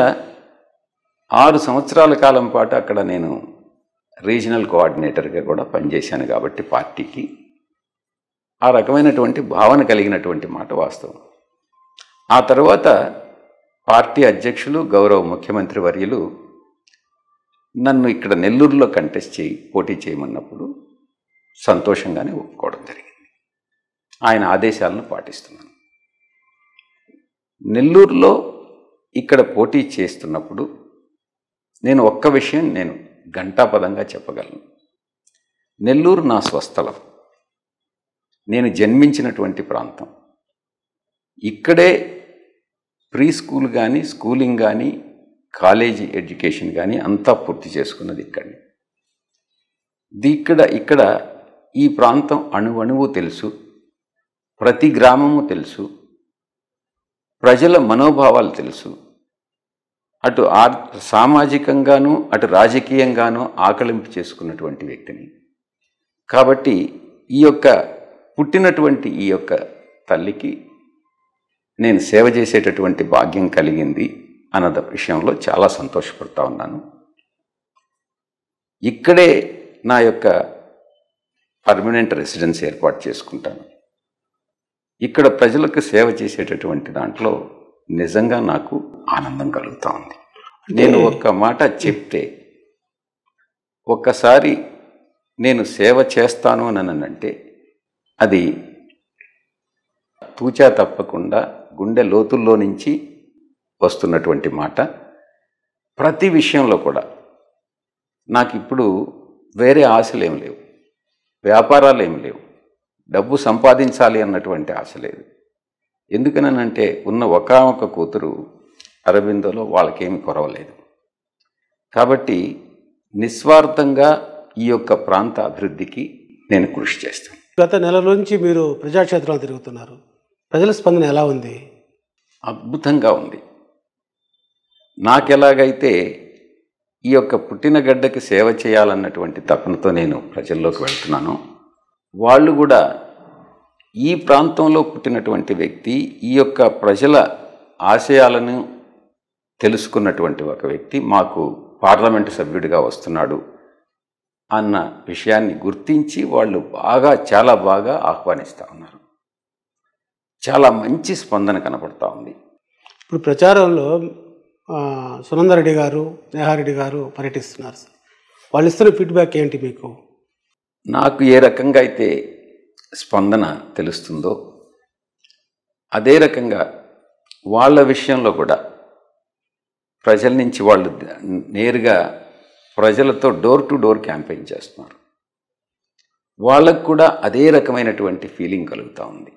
ఆరు సంవత్సరాల కాలం పాటు అక్కడ నేను రీజనల్ కోఆర్డినేటర్గా కూడా పనిచేశాను కాబట్టి పార్టీకి ఆ రకమైనటువంటి భావన కలిగినటువంటి మాట వాస్తవం ఆ తర్వాత పార్టీ అధ్యక్షులు గౌరవ ముఖ్యమంత్రి వర్యులు నన్ను ఇక్కడ నెల్లూరులో కంటెస్ట్ చేయి పోటీ చేయమన్నప్పుడు సంతోషంగానే ఒప్పుకోవడం జరిగింది ఆయన ఆదేశాలను పాటిస్తున్నాను నెల్లూరులో ఇక్కడ పోటీ చేస్తున్నప్పుడు నేను ఒక్క విషయం నేను ఘంటాపదంగా చెప్పగలను నెల్లూరు నా స్వస్థలం నేను జన్మించినటువంటి ప్రాంతం ఇక్కడే ప్రీ స్కూల్ కానీ స్కూలింగ్ కానీ కాలేజీ ఎడ్యుకేషన్ కానీ అంతా పూర్తి చేసుకున్నది ఇక్కడనే ది- ఇక్కడ ఇక్కడ ఈ ప్రాంతం అణువణువు తెలుసు ప్రతి గ్రామము తెలుసు ప్రజల మనోభావాలు తెలుసు అటు ఆర్ సామాజికంగాను అటు రాజకీయంగాను ఆకలింపు చేసుకున్నటువంటి వ్యక్తిని కాబట్టి ఈ యొక్క పుట్టినటువంటి ఈ యొక్క తల్లికి నేను సేవ చేసేటటువంటి భాగ్యం కలిగింది అన్నద విషయంలో చాలా సంతోషపడతా ఉన్నాను ఇక్కడే నా యొక్క పర్మనెంట్ రెసిడెన్స్ ఏర్పాటు చేసుకుంటాను ఇక్కడ ప్రజలకు సేవ చేసేటటువంటి దాంట్లో నిజంగా నాకు ఆనందం కలుగుతూ ఉంది నేను ఒక్క మాట చెప్తే ఒక్కసారి నేను సేవ చేస్తాను అని అంటే అది తూచా తప్పకుండా గుండె లోతుల్లో నుంచి వస్తున్నటువంటి మాట ప్రతి విషయంలో కూడా నాకు ఇప్పుడు వేరే ఆశలు ఏం లేవు వ్యాపారాలు ఏం లేవు డబ్బు సంపాదించాలి అన్నటువంటి ఆశ లేదు ఎందుకనంటే ఉన్న ఒకానొక కూతురు అరబిందోలో వాళ్ళకేమి కొరవలేదు కాబట్టి నిస్వార్థంగా ఈ యొక్క ప్రాంత అభివృద్ధికి నేను కృషి చేస్తాను గత నెల నుంచి మీరు ప్రజాక్షేత్రాలు తిరుగుతున్నారు ప్రజల స్పందన ఎలా ఉంది అద్భుతంగా ఉంది నాకెలాగైతే ఈ యొక్క పుట్టిన గడ్డకి సేవ చేయాలన్నటువంటి తపనతో నేను ప్రజల్లోకి వెళ్తున్నాను వాళ్ళు కూడా ఈ ప్రాంతంలో పుట్టినటువంటి వ్యక్తి ఈ యొక్క ప్రజల ఆశయాలను తెలుసుకున్నటువంటి ఒక వ్యక్తి మాకు పార్లమెంటు సభ్యుడిగా వస్తున్నాడు అన్న విషయాన్ని గుర్తించి వాళ్ళు బాగా చాలా బాగా ఆహ్వానిస్తూ ఉన్నారు చాలా మంచి స్పందన కనపడతా ఉంది ఇప్పుడు ప్రచారంలో ఆ, సునందరెడ్డి గారు నేహారెడ్డి గారు పర్యటిస్తున్నారు సార్ వాళ్ళు ఇస్తున్న ఫీడ్బ్యాక్ ఏంటి మీకు నాకు ఏ రకంగా అయితే స్పందన తెలుస్తుందో అదే రకంగా వాళ్ళ విషయంలో కూడా ప్రజల నుంచి వాళ్ళు నేరుగా ప్రజలతో డోర్ టు డోర్ క్యాంపెయిన్ చేస్తున్నారు వాళ్ళకు కూడా అదే రకమైనటువంటి ఫీలింగ్ కలుగుతూ ఉంది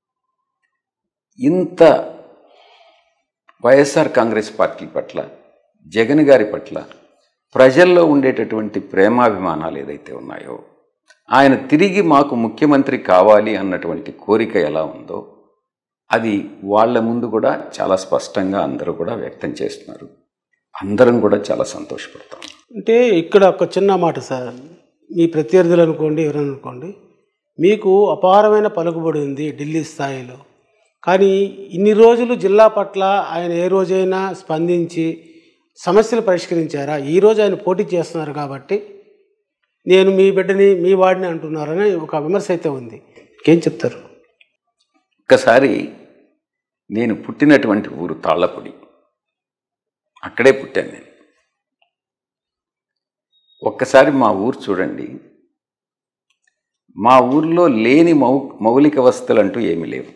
ఇంత వైఎస్ఆర్ కాంగ్రెస్ పార్టీ పట్ల జగన్ గారి పట్ల ప్రజల్లో ఉండేటటువంటి ప్రేమాభిమానాలు ఏదైతే ఉన్నాయో ఆయన తిరిగి మాకు ముఖ్యమంత్రి కావాలి అన్నటువంటి కోరిక ఎలా ఉందో అది వాళ్ళ ముందు కూడా చాలా స్పష్టంగా అందరూ కూడా వ్యక్తం చేస్తున్నారు అందరం కూడా చాలా సంతోషపడతాం అంటే ఇక్కడ ఒక చిన్న మాట సార్ మీ ప్రత్యర్థులు అనుకోండి ఎవరైనా అనుకోండి మీకు అపారమైన పలుకుబడి ఉంది ఢిల్లీ స్థాయిలో కానీ ఇన్ని రోజులు జిల్లా పట్ల ఆయన ఏ రోజైనా స్పందించి సమస్యలు పరిష్కరించారా ఈ రోజు ఆయన పోటీ చేస్తున్నారు కాబట్టి నేను మీ బిడ్డని మీ వాడిని అంటున్నారని ఒక విమర్శ అయితే ఉంది ఏం చెప్తారు ఒక్కసారి నేను పుట్టినటువంటి ఊరు తాళ్ళపూడి అక్కడే పుట్టాను నేను ఒక్కసారి మా ఊరు చూడండి మా ఊర్లో లేని మౌ మౌలిక వసతులు అంటూ ఏమీ లేవు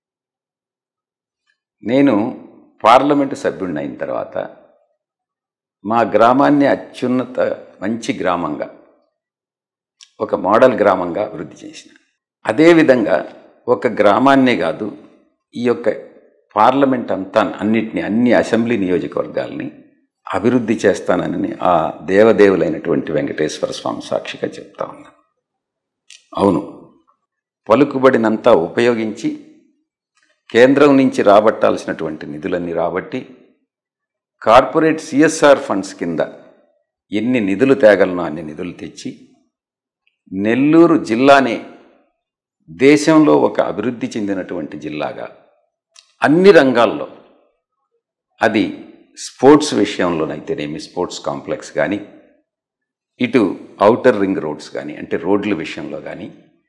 నేను పార్లమెంటు సభ్యుడిని అయిన తర్వాత మా గ్రామాన్ని అత్యున్నత మంచి గ్రామంగా ఒక మోడల్ గ్రామంగా అభివృద్ధి చేసిన అదేవిధంగా ఒక గ్రామాన్నే కాదు ఈ యొక్క పార్లమెంట్ అంతా అన్నిటిని అన్ని అసెంబ్లీ నియోజకవర్గాల్ని అభివృద్ధి చేస్తానని ఆ దేవదేవులైనటువంటి వెంకటేశ్వర స్వామి సాక్షిగా చెప్తా ఉన్నా అవును పలుకుబడినంతా ఉపయోగించి కేంద్రం నుంచి రాబట్టాల్సినటువంటి నిధులన్నీ రాబట్టి కార్పొరేట్ సిఎస్ఆర్ ఫండ్స్ కింద ఎన్ని నిధులు తేగలనో అన్ని నిధులు తెచ్చి నెల్లూరు జిల్లానే దేశంలో ఒక అభివృద్ధి చెందినటువంటి జిల్లాగా అన్ని రంగాల్లో అది స్పోర్ట్స్ విషయంలోనైతేనేమి స్పోర్ట్స్ కాంప్లెక్స్ కానీ ఇటు ఔటర్ రింగ్ రోడ్స్ కానీ అంటే రోడ్ల విషయంలో కానీ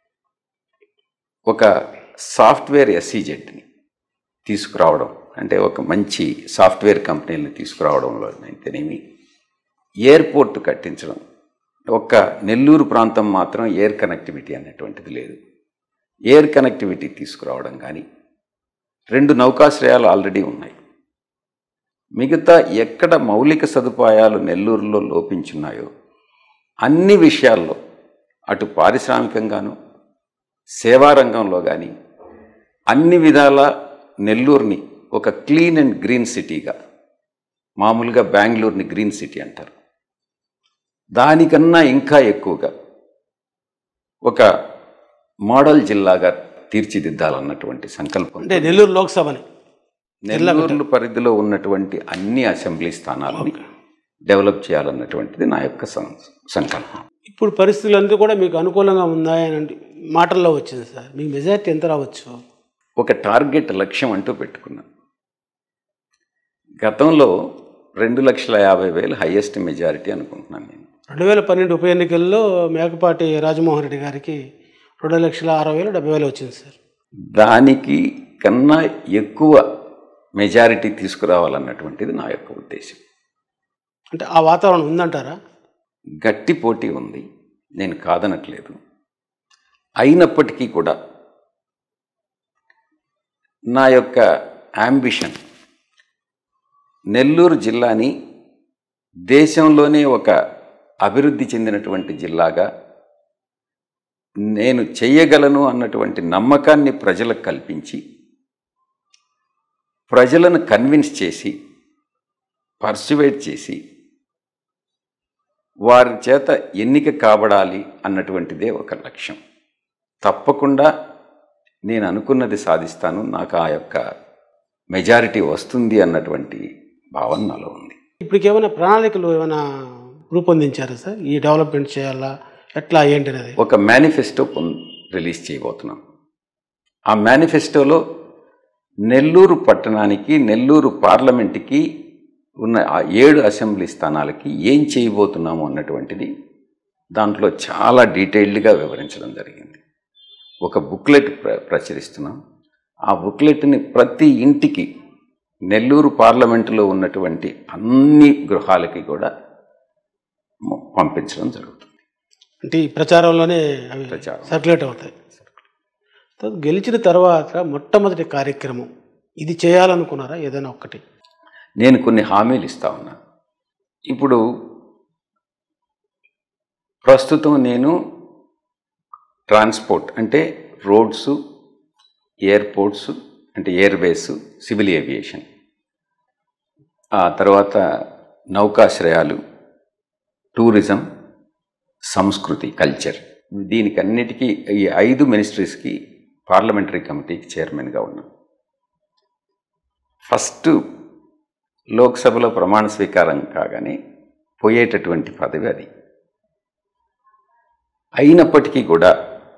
ఒక సాఫ్ట్వేర్ ఎస్సీజెడ్ని తీసుకురావడం అంటే ఒక మంచి సాఫ్ట్వేర్ కంపెనీలను తీసుకురావడంలో అయితేనేమి ఎయిర్పోర్ట్ కట్టించడం ఒక్క నెల్లూరు ప్రాంతం మాత్రం ఎయిర్ కనెక్టివిటీ అనేటువంటిది లేదు ఎయిర్ కనెక్టివిటీ తీసుకురావడం కానీ రెండు నౌకాశ్రయాలు ఆల్రెడీ ఉన్నాయి మిగతా ఎక్కడ మౌలిక సదుపాయాలు నెల్లూరులో లోపించున్నాయో అన్ని విషయాల్లో అటు పారిశ్రామికంగాను సేవారంగంలో కానీ అన్ని విధాల నెల్లూరుని ఒక క్లీన్ అండ్ గ్రీన్ సిటీగా మామూలుగా బెంగళూరుని గ్రీన్ సిటీ అంటారు దానికన్నా ఇంకా ఎక్కువగా ఒక మోడల్ జిల్లాగా తీర్చిదిద్దాలన్నటువంటి సంకల్పం అంటే నెల్లూరు లోక్సభని నెల్లూరు పరిధిలో ఉన్నటువంటి అన్ని అసెంబ్లీ స్థానాలని డెవలప్ చేయాలన్నటువంటిది నా యొక్క సం- సంకల్పం ఇప్పుడు పరిస్థితులంతా కూడా మీకు అనుకూలంగా ఉన్నాయని అంటే మాటల్లో వచ్చింది సార్ మీకు మెజారిటీ ఎంత రావచ్చు ఒక టార్గెట్ లక్ష్యం అంటూ పెట్టుకున్నాను గతంలో రెండు లక్షల యాభై వేలు హయ్యెస్ట్ మెజారిటీ అనుకుంటున్నాను నేను రెండు వేల పన్నెండు ఉప ఎన్నికల్లో మేకపాటి రాజమోహన్ రెడ్డి గారికి రెండు లక్షల అరవై వేలు డెబ్బై వేలు వచ్చింది సార్ దానికి కన్నా ఎక్కువ మెజారిటీ తీసుకురావాలన్నటువంటిది నా యొక్క ఉద్దేశం అంటే ఆ వాతావరణం ఉందంటారా గట్టి పోటీ ఉంది నేను కాదనట్లేదు అయినప్పటికీ కూడా నా యొక్క యాంబిషన్ నెల్లూరు జిల్లాని దేశంలోనే ఒక అభివృద్ధి చెందినటువంటి జిల్లాగా నేను చెయ్యగలను అన్నటువంటి నమ్మకాన్ని ప్రజలకు కల్పించి ప్రజలను కన్విన్స్ చేసి పర్సువేట్ చేసి వారి చేత ఎన్నిక కాబడాలి అన్నటువంటిదే ఒక లక్ష్యం తప్పకుండా నేను అనుకున్నది సాధిస్తాను నాకు ఆ యొక్క మెజారిటీ వస్తుంది అన్నటువంటి భావన నాలో ఉంది ఇప్పటికి ఏమైనా ప్రణాళికలు ఏమైనా రూపొందించారా సార్ ఈ డెవలప్మెంట్ చేయాలా ఎట్లా ఏంటి అనేది ఒక మేనిఫెస్టో పొం- రిలీజ్ చేయబోతున్నాం ఆ మేనిఫెస్టోలో నెల్లూరు పట్టణానికి నెల్లూరు పార్లమెంట్కి ఉన్న ఆ ఏడు అసెంబ్లీ స్థానాలకి ఏం చేయబోతున్నాము అన్నటువంటిది దాంట్లో చాలా డీటెయిల్డ్గా వివరించడం జరిగింది ఒక బుక్లెట్ ప్ర ప్రచురిస్తున్నాం ఆ బుక్లెట్ని ప్రతి ఇంటికి నెల్లూరు పార్లమెంటులో ఉన్నటువంటి అన్ని గృహాలకి కూడా మ- పంపించడం జరుగుతుంది అంటే ఈ ప్రచారంలోనే అవి ప్రచారం. సర్క్యులేట్ అవుతాయి తర్వాత గెలిచిన తర్వాత మొట్టమొదటి కార్యక్రమం ఇది చేయాలనుకున్నారా ఏదైనా ఒక్కటి నేను కొన్ని హామీలు ఇస్తా ఉన్నా ఇప్పుడు ప్రస్తుతం నేను ట్రాన్స్పోర్ట్ అంటే రోడ్స్ ఎయిర్పోర్ట్స్ అంటే ఎయిర్వేస్ సివిల్ ఏవియేషన్ ఆ తర్వాత నౌకాశ్రయాలు టూరిజం సంస్కృతి కల్చర్ దీనికన్నిటికీ ఈ ఐదు మినిస్ట్రీస్కి పార్లమెంటరీ కమిటీకి చైర్మన్గా ఉన్నాను ఫస్ట్ లోక్సభలో ప్రమాణ స్వీకారం కాగానే పోయేటటువంటి పదవి అది అయినప్పటికీ కూడా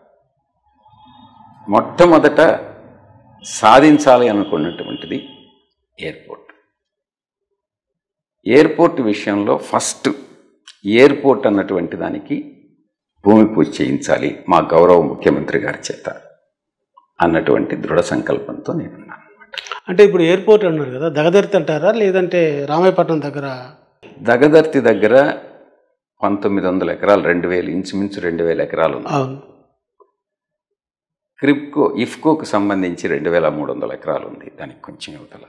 మొట్టమొదట సాధించాలి అనుకున్నటువంటిది ఎయిర్పోర్ట్ ఎయిర్పోర్ట్ విషయంలో ఫస్ట్ ఎయిర్పోర్ట్ అన్నటువంటి దానికి భూమి పూజ చేయించాలి మా గౌరవ ముఖ్యమంత్రి గారి చేత అన్నటువంటి దృఢ సంకల్పంతో నేనున్నాను అంటే ఇప్పుడు ఎయిర్పోర్ట్ అన్నారు కదా దగదర్తి అంటారా లేదంటే రామాయపట్నం దగ్గర దగదర్తి దగ్గర పంతొమ్మిది వందల ఎకరాలు రెండు వేలు ఇంచుమించు రెండు వేల ఎకరాలు ఉంది అవును క్రిప్కో ఇఫ్కోకు సంబంధించి రెండు వేల మూడు వందల ఎకరాలు ఉంది దానికి కొంచెం యువతల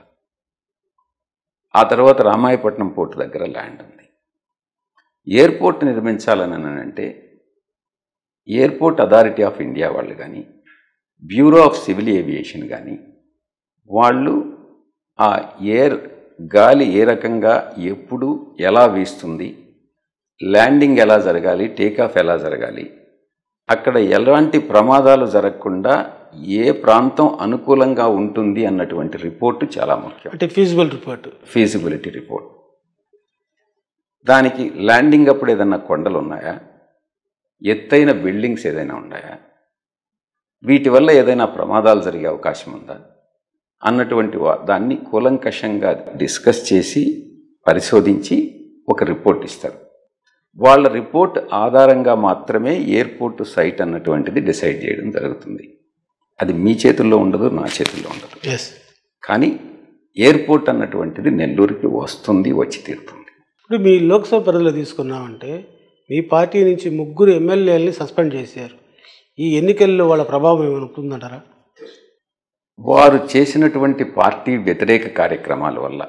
ఆ తర్వాత రామాయపట్నం పోర్టు దగ్గర ల్యాండ్ ఉంది ఎయిర్పోర్ట్ నిర్మించాలని అంటే ఎయిర్పోర్ట్ అథారిటీ ఆఫ్ ఇండియా వాళ్ళు కానీ బ్యూరో ఆఫ్ సివిల్ ఏవియేషన్ కానీ వాళ్ళు ఆ ఎయిర్ గాలి ఏ రకంగా ఎప్పుడు ఎలా వీస్తుంది ల్యాండింగ్ ఎలా జరగాలి టేకాఫ్ ఎలా జరగాలి అక్కడ ఎలాంటి ప్రమాదాలు జరగకుండా ఏ ప్రాంతం అనుకూలంగా ఉంటుంది అన్నటువంటి రిపోర్టు చాలా ముఖ్యం అంటే ఫీజిబుల్ రిపోర్ట్ ఫీజిబిలిటీ రిపోర్ట్ దానికి ల్యాండింగ్ అప్పుడు ఏదైనా కొండలు ఉన్నాయా ఎత్తైన బిల్డింగ్స్ ఏదైనా ఉన్నాయా వీటి వల్ల ఏదైనా ప్రమాదాలు జరిగే అవకాశం ఉందా అన్నటువంటి వా- దాన్ని కూలంకషంగా డిస్కస్ చేసి పరిశోధించి ఒక రిపోర్ట్ ఇస్తారు వాళ్ళ రిపోర్ట్ ఆధారంగా మాత్రమే ఎయిర్పోర్ట్ సైట్ అన్నటువంటిది డిసైడ్ చేయడం జరుగుతుంది అది మీ చేతుల్లో ఉండదు నా చేతుల్లో ఉండదు ఎస్ కానీ ఎయిర్పోర్ట్ అన్నటువంటిది నెల్లూరుకి వస్తుంది వచ్చి తీరుతుంది ఇప్పుడు మీ లోక్సభ పరిధిలో తీసుకున్నామంటే మీ పార్టీ నుంచి ముగ్గురు ఎమ్మెల్యేలని సస్పెండ్ చేశారు ఈ ఎన్నికల్లో వాళ్ళ ప్రభావం ఏమైనా ఉంటుందంటారా వారు చేసినటువంటి పార్టీ వ్యతిరేక కార్యక్రమాల వల్ల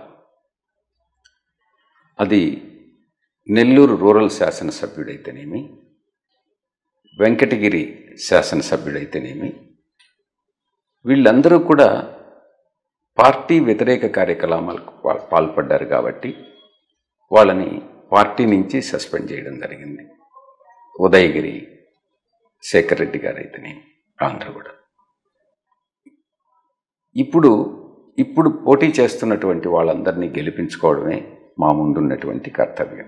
అది నెల్లూరు రూరల్ శాసనసభ్యుడైతేనేమి వెంకటగిరి శాసనసభ్యుడైతేనేమి వీళ్ళందరూ కూడా పార్టీ వ్యతిరేక కార్యక్రమాలకు పా- పాల్పడ్డారు కాబట్టి వాళ్ళని పార్టీ నుంచి సస్పెండ్ చేయడం జరిగింది ఉదయగిరి శేఖర్ రెడ్డి గారు అయితేనేమి ఆంధ్ర కూడా ఇప్పుడు ఇప్పుడు పోటీ చేస్తున్నటువంటి వాళ్ళందరినీ గెలిపించుకోవడమే మా ముందున్నటువంటి కర్తవ్యం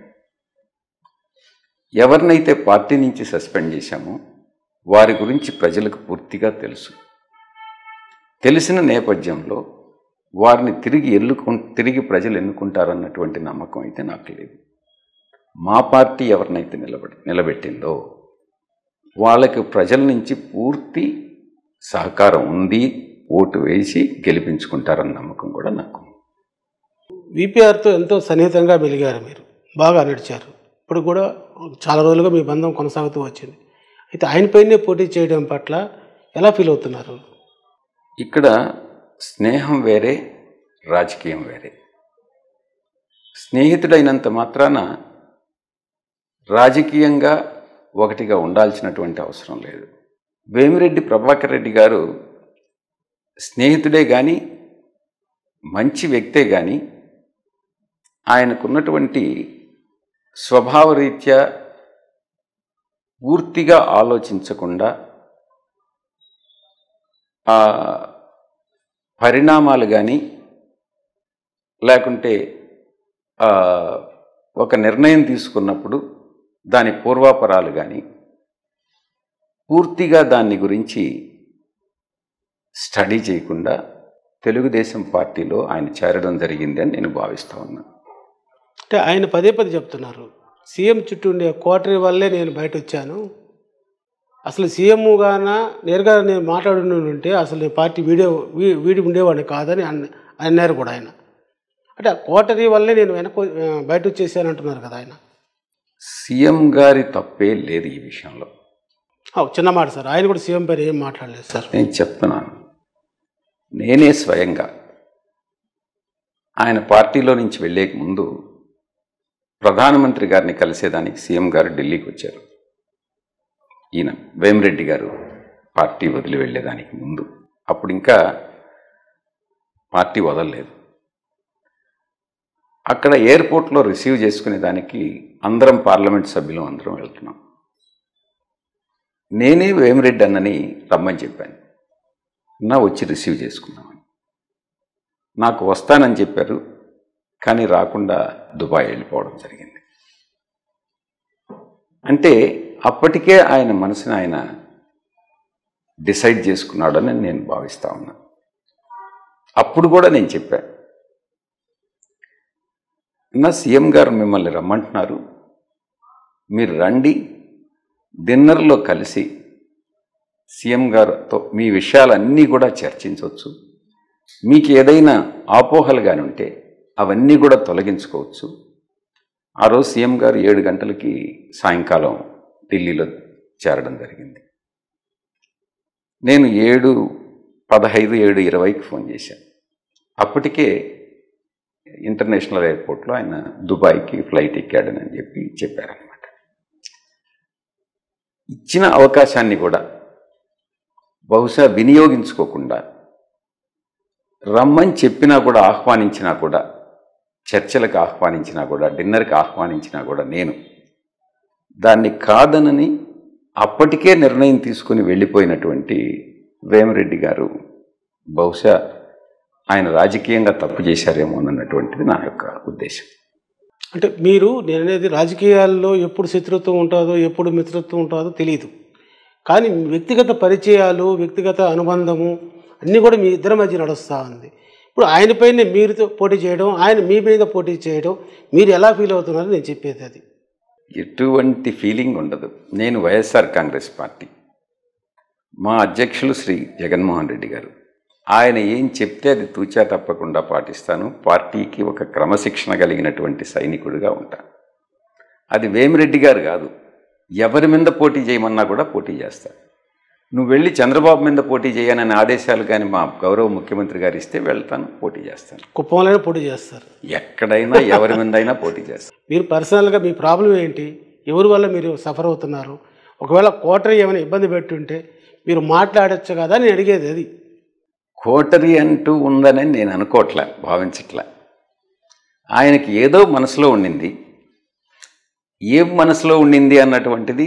ఎవరినైతే పార్టీ నుంచి సస్పెండ్ చేశామో వారి గురించి ప్రజలకు పూర్తిగా తెలుసు తెలిసిన నేపథ్యంలో వారిని తిరిగి ఎన్నుకు తిరిగి ప్రజలు ఎన్నుకుంటారన్నటువంటి నమ్మకం అయితే నాకు లేదు మా పార్టీ ఎవరినైతే నిలబడి నిలబెట్టిందో వాళ్ళకి ప్రజల నుంచి పూర్తి సహకారం ఉంది ఓటు వేసి గెలిపించుకుంటారన్న నమ్మకం కూడా నాకు ఉంది. విపిఆర్తో ఎంతో సన్నిహితంగా మెలిగారు మీరు బాగా నడిచారు ఇప్పుడు కూడా చాలా రోజులుగా మీ బంధం కొనసాగుతూ వచ్చింది అయితే ఆయనపైనే పోటీ చేయడం పట్ల ఎలా ఫీల్ అవుతున్నారు ఇక్కడ స్నేహం వేరే రాజకీయం వేరే స్నేహితుడైనంత మాత్రాన రాజకీయంగా ఒకటిగా ఉండాల్సినటువంటి అవసరం లేదు వేమిరెడ్డి ప్రభాకర్ రెడ్డి గారు స్నేహితుడే కానీ మంచి వ్యక్తే కానీ ఆయనకున్నటువంటి స్వభావరీత్యా పూర్తిగా ఆలోచించకుండా ఆ పరిణామాలు కానీ లేకుంటే ఆ, ఒక నిర్ణయం తీసుకున్నప్పుడు దాని పూర్వాపరాలు కానీ పూర్తిగా దాన్ని గురించి స్టడీ చేయకుండా తెలుగుదేశం పార్టీలో ఆయన చేరడం జరిగింది అని నేను భావిస్తూ ఉన్నాను అంటే ఆయన పదే పదే చెప్తున్నారు సీఎం చుట్టూ ఉండే కోటరీ వల్లే నేను బయట వచ్చాను అసలు సీఎంగాన నేరుగా నేను మాట్లాడి ఉంటే అసలు నేను పార్టీ వీడియో వీ- వీడి ఉండేవాడిని కాదని అన్న అన్నారు కూడా ఆయన అంటే ఆ కోటరీ వల్లే నేను వెనక ఆ, బయట వచ్చేసాను అంటున్నారు కదా ఆయన సీఎం గారి తప్పే లేదు ఈ విషయంలో ఆ, చిన్న మాట సార్ ఆయన కూడా సీఎం పైన ఏం మాట్లాడలేదు సార్ నేను చెప్తున్నాను నేనే స్వయంగా ఆయన పార్టీలో నుంచి వెళ్ళే ముందు ప్రధానమంత్రి గారిని కలిసేదానికి సీఎం గారు ఢిల్లీకి వచ్చారు ఈయన వేమిరెడ్డి గారు పార్టీ వదిలి వెళ్ళేదానికి ముందు అప్పుడు ఇంకా పార్టీ వదలలేదు అక్కడ ఎయిర్పోర్ట్లో రిసీవ్ చేసుకునే దానికి అందరం పార్లమెంట్ సభ్యులు అందరం వెళ్తున్నాం నేనే వేమిరెడ్డి అన్నని రమ్మని చెప్పాను నా వచ్చి రిసీవ్ చేసుకున్నామని నాకు వస్తానని చెప్పారు కానీ రాకుండా దుబాయ్ వెళ్ళిపోవడం జరిగింది అంటే అప్పటికే ఆయన మనసుని ఆయన డిసైడ్ చేసుకున్నాడని నేను భావిస్తా ఉన్నా అప్పుడు కూడా నేను చెప్పాను నా సీఎం గారు మిమ్మల్ని రమ్మంటున్నారు మీరు రండి డిన్నర్లో కలిసి సీఎం గారితో మీ విషయాలన్నీ కూడా చర్చించవచ్చు మీకు ఏదైనా ఆపోహలు కానీ ఉంటే అవన్నీ కూడా తొలగించుకోవచ్చు ఆ రోజు సీఎం గారు ఏడు గంటలకి సాయంకాలం ఢిల్లీలో చేరడం జరిగింది నేను ఏడు పదహైదు ఏడు ఇరవైకి ఫోన్ చేశాను అప్పటికే ఇంటర్నేషనల్ ఎయిర్పోర్ట్లో ఆయన దుబాయ్కి ఫ్లైట్ ఎక్కాడని చెప్పి చెప్పారనమాట ఇచ్చిన అవకాశాన్ని కూడా బహుశా వినియోగించుకోకుండా రమ్మని చెప్పినా కూడా ఆహ్వానించినా కూడా చర్చలకు ఆహ్వానించినా కూడా డిన్నర్కి ఆహ్వానించినా కూడా నేను దాన్ని కాదనని అప్పటికే నిర్ణయం తీసుకుని వెళ్ళిపోయినటువంటి వేమరెడ్డి గారు బహుశా ఆయన రాజకీయంగా తప్పు చేశారేమో అన్నటువంటిది నా యొక్క ఉద్దేశం అంటే మీరు నేను అనేది రాజకీయాల్లో ఎప్పుడు శత్రుత్వం ఉంటుందో ఎప్పుడు మిత్రత్వం ఉంటుందో తెలియదు కానీ మీ వ్యక్తిగత పరిచయాలు వ్యక్తిగత అనుబంధము అన్నీ కూడా మీ ఇద్దరి మధ్య నడుస్తూ ఉంది ఇప్పుడు ఆయనపైనే మీరుతో పోటీ చేయడం ఆయన మీ మీద పోటీ చేయడం మీరు ఎలా ఫీల్ అవుతున్నారో నేను చెప్పేది అది ఎటువంటి ఫీలింగ్ ఉండదు నేను వైఎస్ఆర్ కాంగ్రెస్ పార్టీ మా అధ్యక్షులు శ్రీ జగన్మోహన్ రెడ్డి గారు ఆయన ఏం చెప్తే అది తూచా తప్పకుండా పాటిస్తాను పార్టీకి ఒక క్రమశిక్షణ కలిగినటువంటి సైనికుడిగా ఉంటాను అది వేమిరెడ్డి గారు కాదు ఎవరి మీద పోటీ చేయమన్నా కూడా పోటీ చేస్తాను నువ్వు వెళ్ళి చంద్రబాబు మీద పోటీ చేయనని ఆదేశాలు కానీ మా గౌరవ ముఖ్యమంత్రి గారు ఇస్తే వెళ్తాను పోటీ చేస్తాను కుప్పంలోనే పోటీ చేస్తారు ఎక్కడైనా ఎవరి మీద అయినా పోటీ చేస్తాను మీరు పర్సనల్గా మీ ప్రాబ్లం ఏంటి ఎవరి వల్ల మీరు సఫర్ అవుతున్నారు ఒకవేళ కోటరీ ఏమైనా ఇబ్బంది పెట్టుంటే మీరు మాట్లాడొచ్చు కదా అని అడిగేది అది కోటరీ అంటూ ఉందని నేను అనుకోవట్లే భావించట్లే ఆయనకి ఏదో మనసులో ఉండింది ఏం మనసులో ఉండింది అన్నటువంటిది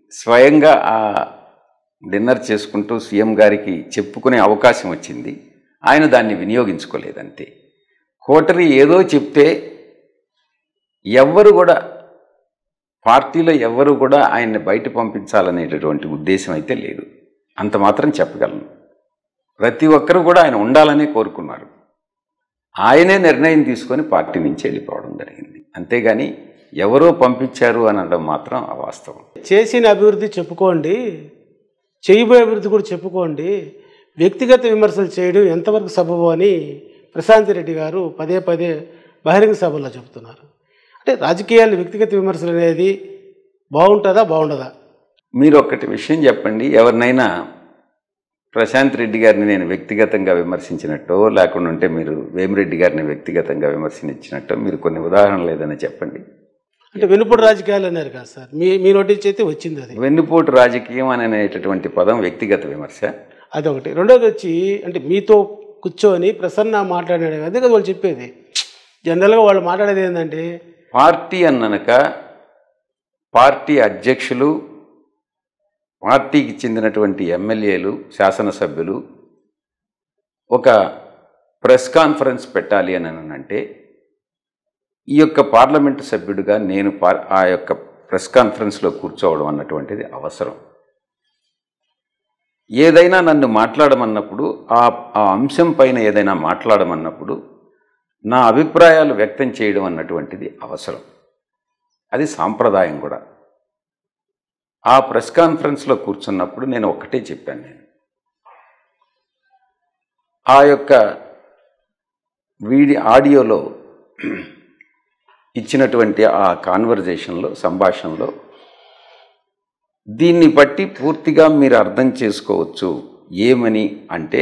స్వయంగా ఆ డిన్నర్ చేసుకుంటూ సీఎం గారికి చెప్పుకునే అవకాశం వచ్చింది ఆయన దాన్ని వినియోగించుకోలేదంతే కోటరి ఏదో చెప్తే ఎవ్వరు కూడా పార్టీలో ఎవ్వరు కూడా ఆయన్ని బయట పంపించాలనేటటువంటి ఉద్దేశం అయితే లేదు అంత మాత్రం చెప్పగలను ప్రతి ఒక్కరు కూడా ఆయన ఉండాలనే కోరుకున్నారు ఆయనే నిర్ణయం తీసుకొని పార్టీ నుంచి వెళ్ళిపోవడం జరిగింది అంతేగాని ఎవరో పంపించారు అనడం మాత్రం అవాస్తవం చేసిన అభివృద్ధి చెప్పుకోండి చేయబోయే అభివృద్ధి కూడా చెప్పుకోండి వ్యక్తిగత విమర్శలు చేయడం ఎంతవరకు సబబు అని ప్రశాంత్ రెడ్డి గారు పదే పదే బహిరంగ సభల్లో చెబుతున్నారు అంటే రాజకీయాలు వ్యక్తిగత విమర్శలు అనేది బాగుంటుందా బాగుండదా మీరు ఒక్కటి విషయం చెప్పండి ఎవరినైనా ప్రశాంత్ రెడ్డి గారిని నేను వ్యక్తిగతంగా విమర్శించినట్టో లేకుండా ఉంటే మీరు వేమిరెడ్డి గారిని వ్యక్తిగతంగా విమర్శించినట్టో మీరు కొన్ని ఉదాహరణలు ఏదైనా చెప్పండి అంటే వెనుపడి రాజకీయాలు అన్నారు కదా సార్ మీ మీ నోటీస్ అయితే వచ్చింది అది వెన్నుపోటు రాజకీయం అని అనేటటువంటి పదం వ్యక్తిగత విమర్శ అదొకటి రెండోది వచ్చి అంటే మీతో కూర్చొని ప్రసన్న మాట్లాడాడు అదే కదా వాళ్ళు చెప్పేది జనరల్గా వాళ్ళు మాట్లాడేది ఏంటంటే పార్టీ అన్ననక పార్టీ అధ్యక్షులు పార్టీకి చెందినటువంటి ఎమ్మెల్యేలు శాసనసభ్యులు ఒక ప్రెస్ కాన్ఫరెన్స్ పెట్టాలి అని అంటే ఈ యొక్క పార్లమెంటు సభ్యుడిగా నేను పా- ఆ యొక్క ప్రెస్ కాన్ఫరెన్స్లో కూర్చోవడం అన్నటువంటిది అవసరం ఏదైనా నన్ను మాట్లాడమన్నప్పుడు ఆ ఆ అంశం పైన ఏదైనా మాట్లాడమన్నప్పుడు నా అభిప్రాయాలు వ్యక్తం చేయడం అన్నటువంటిది అవసరం అది సాంప్రదాయం కూడా ఆ ప్రెస్ కాన్ఫరెన్స్లో కూర్చున్నప్పుడు నేను ఒక్కటే చెప్పాను నేను ఆ యొక్క వీడి ఆడియోలో ఇచ్చినటువంటి ఆ కాన్వర్జేషన్లో సంభాషణలో దీన్ని బట్టి పూర్తిగా మీరు అర్థం చేసుకోవచ్చు ఏమని అంటే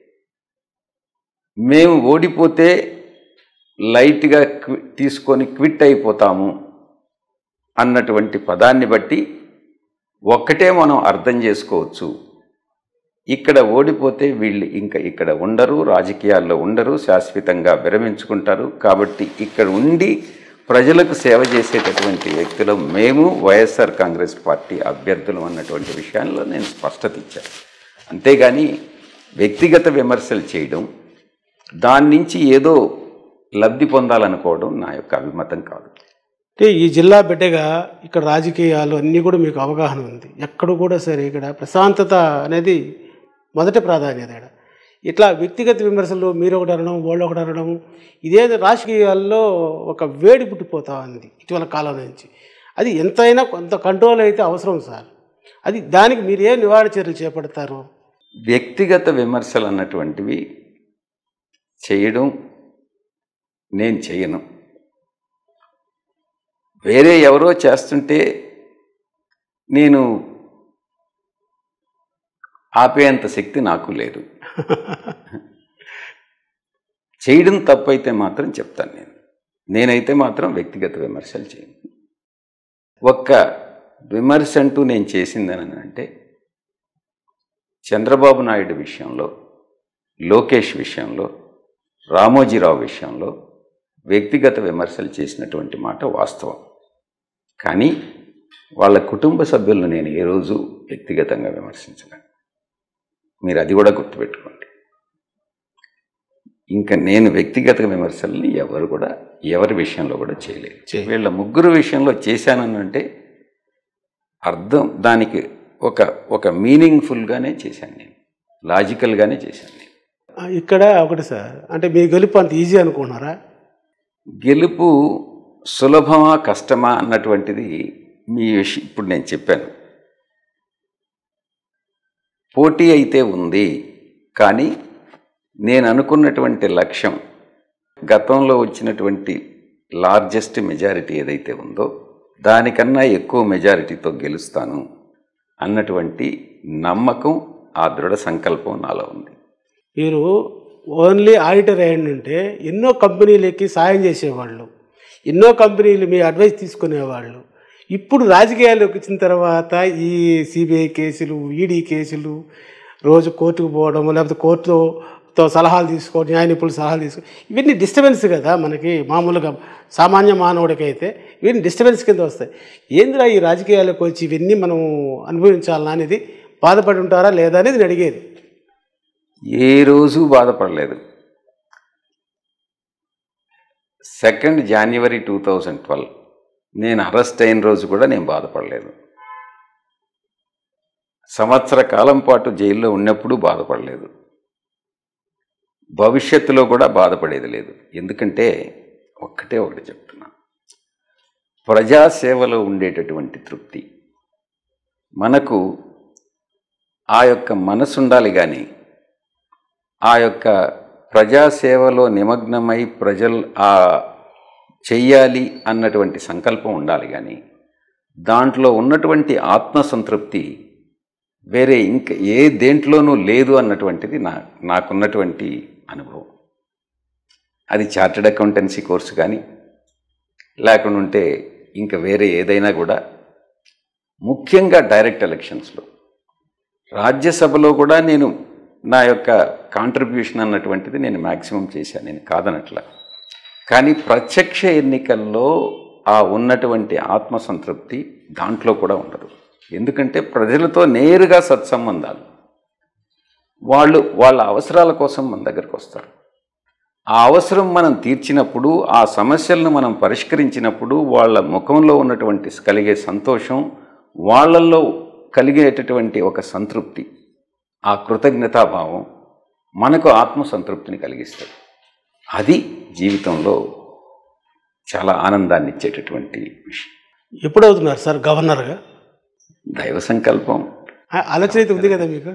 మేము ఓడిపోతే లైట్గా క్వి తీసుకొని క్విట్ అయిపోతాము అన్నటువంటి పదాన్ని బట్టి ఒక్కటే మనం అర్థం చేసుకోవచ్చు ఇక్కడ ఓడిపోతే వీళ్ళు ఇంకా ఇక్కడ ఉండరు రాజకీయాల్లో ఉండరు శాశ్వతంగా విరమించుకుంటారు కాబట్టి ఇక్కడ ఉండి ప్రజలకు సేవ చేసేటటువంటి వ్యక్తులు మేము వైఎస్ఆర్ కాంగ్రెస్ పార్టీ అభ్యర్థులు అన్నటువంటి విషయాల్లో నేను స్పష్టత ఇచ్చాను అంతేగాని వ్యక్తిగత విమర్శలు చేయడం దాని నుంచి ఏదో లబ్ధి పొందాలనుకోవడం నా యొక్క అభిమతం కాదు అంటే ఈ జిల్లా బిడ్డగా ఇక్కడ రాజకీయాలు అన్నీ కూడా మీకు అవగాహన ఉంది ఎక్కడ కూడా సరే ఇక్కడ ప్రశాంతత అనేది మొదటి ప్రాధాన్యత ఇక్కడ ఇట్లా వ్యక్తిగత విమర్శలు మీరు ఒకటి అనడం వాళ్ళు ఒకటి అనడం ఇదే రాజకీయాల్లో ఒక వేడి పుట్టిపోతా ఉంది ఇటీవల కాలం నుంచి అది ఎంతైనా కొంత కంట్రోల్ అయితే అవసరం సార్ అది దానికి మీరు ఏ నివారణ చర్యలు చేపడతారు వ్యక్తిగత విమర్శలు అన్నటువంటివి చేయడం నేను చేయను వేరే ఎవరో చేస్తుంటే నేను ఆపేంత శక్తి నాకు లేదు చేయడం తప్పైతే మాత్రం చెప్తాను నేను నేనైతే మాత్రం వ్యక్తిగత విమర్శలు చేయను ఒక్క విమర్శ అంటూ నేను చేసిందని అంటే చంద్రబాబు నాయుడు విషయంలో లోకేష్ విషయంలో రామోజీరావు విషయంలో వ్యక్తిగత విమర్శలు చేసినటువంటి మాట వాస్తవం కానీ వాళ్ళ కుటుంబ సభ్యులను నేను ఏ రోజు వ్యక్తిగతంగా విమర్శించలేను మీరు అది కూడా గుర్తుపెట్టుకోండి ఇంకా నేను వ్యక్తిగత విమర్శల్ని ఎవరు కూడా ఎవరి విషయంలో కూడా చేయలేదు చేయలేదు. వీళ్ళ ముగ్గురు విషయంలో చేశానని అంటే అర్థం దానికి ఒక ఒక మీనింగ్ఫుల్గానే చేశాను నేను లాజికల్గానే చేశాను నేను ఆ, ఇక్కడ ఒకటి సార్ అంటే మీ గెలుపు అంత ఈజీ అనుకుంటున్నారా గెలుపు సులభమా కష్టమా అన్నటువంటిది మీ విష- ఇప్పుడు నేను చెప్పాను పోటీ అయితే ఉంది కానీ నేను అనుకున్నటువంటి లక్ష్యం గతంలో వచ్చినటువంటి లార్జెస్ట్ మెజారిటీ ఏదైతే ఉందో దానికన్నా ఎక్కువ మెజారిటీతో గెలుస్తాను అన్నటువంటి నమ్మకం ఆ దృఢ సంకల్పం నాలో ఉంది మీరు ఓన్లీ ఆడిటర్ అయ్యండి ఉంటే ఎన్నో కంపెనీలకి సాయం చేసేవాళ్ళు ఎన్నో కంపెనీలు మీ అడ్వైస్ తీసుకునేవాళ్ళు ఇప్పుడు రాజకీయాల్లోకి వచ్చిన తర్వాత ఈ సిబిఐ కేసులు ఈడీ కేసులు రోజు కోర్టుకు పోవడం లేకపోతే కోర్టుతో సలహాలు తీసుకో న్యాయ నిపుణులు సలహాలు తీసుకో ఇవన్నీ డిస్టర్బెన్స్ కదా మనకి మామూలుగా సామాన్య మానవుడికి అయితే ఇవన్నీ డిస్టర్బెన్స్ కింద వస్తాయి ఏందిరా ఈ రాజకీయాలకు వచ్చి ఇవన్నీ మనం అనుభవించాలనా అనేది బాధపడి ఉంటారా లేదా అనేది నేను అడిగేది ఏ రోజు బాధపడలేదు second January two thousand twelve నేను అరెస్ట్ అయిన రోజు కూడా నేను బాధపడలేదు సంవత్సర కాలం పాటు జైల్లో ఉన్నప్పుడు బాధపడలేదు భవిష్యత్తులో కూడా బాధపడేది లేదు ఎందుకంటే ఒక్కటే ఒకటి చెప్తున్నా ప్రజాసేవలో ఉండేటటువంటి తృప్తి మనకు ఆ యొక్క మనసు ఉండాలి కానీ ఆ యొక్క ప్రజాసేవలో నిమగ్నమై ప్రజలు ఆ చెయ్యాలి అన్నటువంటి సంకల్పం ఉండాలి కానీ దాంట్లో ఉన్నటువంటి ఆత్మసంతృప్తి వేరే ఇంక ఏ దేంట్లోనూ లేదు అన్నటువంటిది నా నాకున్నటువంటి అనుభవం అది చార్టెడ్ అకౌంటెన్సీ కోర్సు కానీ లేకుండా ఉంటే ఇంకా వేరే ఏదైనా కూడా ముఖ్యంగా డైరెక్ట్ ఎలక్షన్స్లో రాజ్యసభలో కూడా నేను నా యొక్క కాంట్రిబ్యూషన్ అన్నటువంటిది నేను మ్యాక్సిమం చేశాను నేను కాదనట్ల కానీ ప్రత్యక్ష ఎన్నికల్లో ఆ ఉన్నటువంటి ఆత్మసంతృప్తి దాంట్లో కూడా ఉండదు ఎందుకంటే ప్రజలతో నేరుగా సత్సంబంధాలు వాళ్ళు వాళ్ళ అవసరాల కోసం మన దగ్గరకు వస్తారు ఆ అవసరం మనం తీర్చినప్పుడు ఆ సమస్యలను మనం పరిష్కరించినప్పుడు వాళ్ళ ముఖంలో ఉన్నటువంటి కలిగే సంతోషం వాళ్ళల్లో కలిగేటటువంటి ఒక సంతృప్తి ఆ కృతజ్ఞతాభావం మనకు ఆత్మసంతృప్తిని కలిగిస్తుంది అది జీవితంలో చాలా ఆనందాన్ని ఇచ్చేటటువంటి విషయం ఎప్పుడు అవుతున్నారు సార్ గవర్నర్గా దైవ సంకల్పం ఆ ఆలోచన అయితే ఉంది కదా మీకు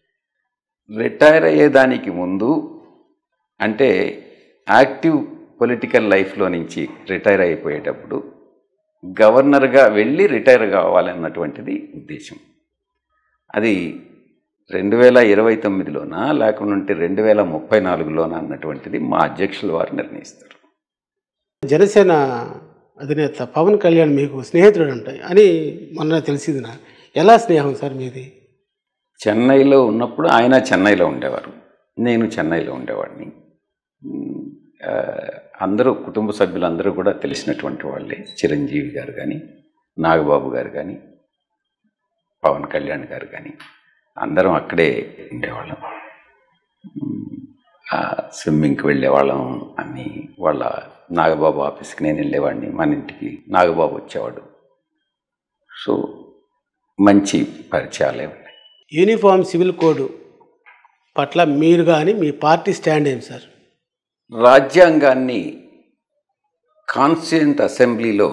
రిటైర్ అయ్యేదానికి ముందు అంటే యాక్టివ్ పొలిటికల్ లైఫ్లో నుంచి రిటైర్ అయిపోయేటప్పుడు గవర్నర్గా వెళ్ళి రిటైర్ కావాలన్నటువంటిది ఉద్దేశం అది రెండు వేల ఇరవై తొమ్మిదిలోనా లేకుంటే రెండు వేల ముప్పై నాలుగులోనా అన్నటువంటిది మా అధ్యక్షుల వారు నిర్ణయిస్తారు జనసేన అధినేత పవన్ కళ్యాణ్ మీకు స్నేహితుడు ఉంటాయి అని మొన్న తెలిసింది నాకు ఎలా స్నేహం సార్ మీది చెన్నైలో ఉన్నప్పుడు ఆయన చెన్నైలో ఉండేవారు నేను చెన్నైలో ఉండేవాడిని ఉమ్, ఆ, అందరూ కుటుంబ సభ్యులందరూ కూడా తెలిసినటువంటి వాళ్ళే చిరంజీవి గారు కానీ నాగబాబు గారు కానీ పవన్ కళ్యాణ్ గారు కానీ అందరం అక్కడే ఉండేవాళ్ళం ఉమ్, ఆ, స్విమ్మింగ్కి వెళ్ళేవాళ్ళం అని వాళ్ళ నాగబాబు ఆఫీస్కి నేను వెళ్ళేవాడిని మన ఇంటికి నాగబాబు వచ్చేవాడు సో మంచి పరిచయాలే ఉన్నాయి యూనిఫామ్ సివిల్ కోడ్ పట్ల మీరు కానీ మీ పార్టీ స్టాండ్ ఏం సార్ రాజ్యాంగాన్ని కాన్స్టిట్యూంట్ అసెంబ్లీలో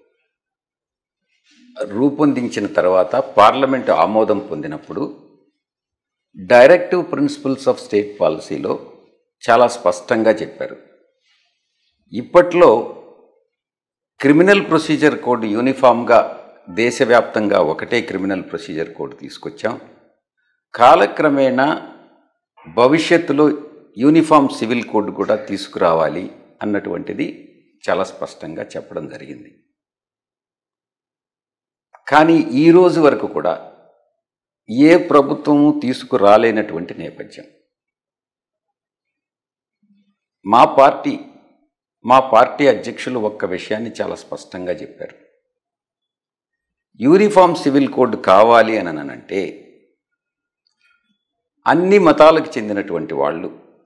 రూపొందించిన తర్వాత పార్లమెంటు ఆమోదం పొందినప్పుడు డైరెక్టివ్ ప్రిన్సిపల్స్ ఆఫ్ స్టేట్ పాలసీలో చాలా స్పష్టంగా చెప్పారు ఇప్పట్లో క్రిమినల్ ప్రొసీజర్ కోడ్ యూనిఫామ్గా దేశవ్యాప్తంగా ఒకటే క్రిమినల్ ప్రొసీజర్ కోడ్ తీసుకొచ్చాం కాలక్రమేణా భవిష్యత్తులో యూనిఫామ్ సివిల్ కోడ్ కూడా తీసుకురావాలి అన్నటువంటిది చాలా స్పష్టంగా చెప్పడం జరిగింది కానీ ఈ రోజు వరకు కూడా ఏ ప్రభుత్వము తీసుకురాలేనటువంటి నేపథ్యం మా పార్టీ మా పార్టీ అధ్యక్షులు ఒక్క విషయాన్ని చాలా స్పష్టంగా చెప్పారు యూనిఫామ్ సివిల్ కోడ్ కావాలి అని అనంటే అన్ని మతాలకు చెందినటువంటి వాళ్ళు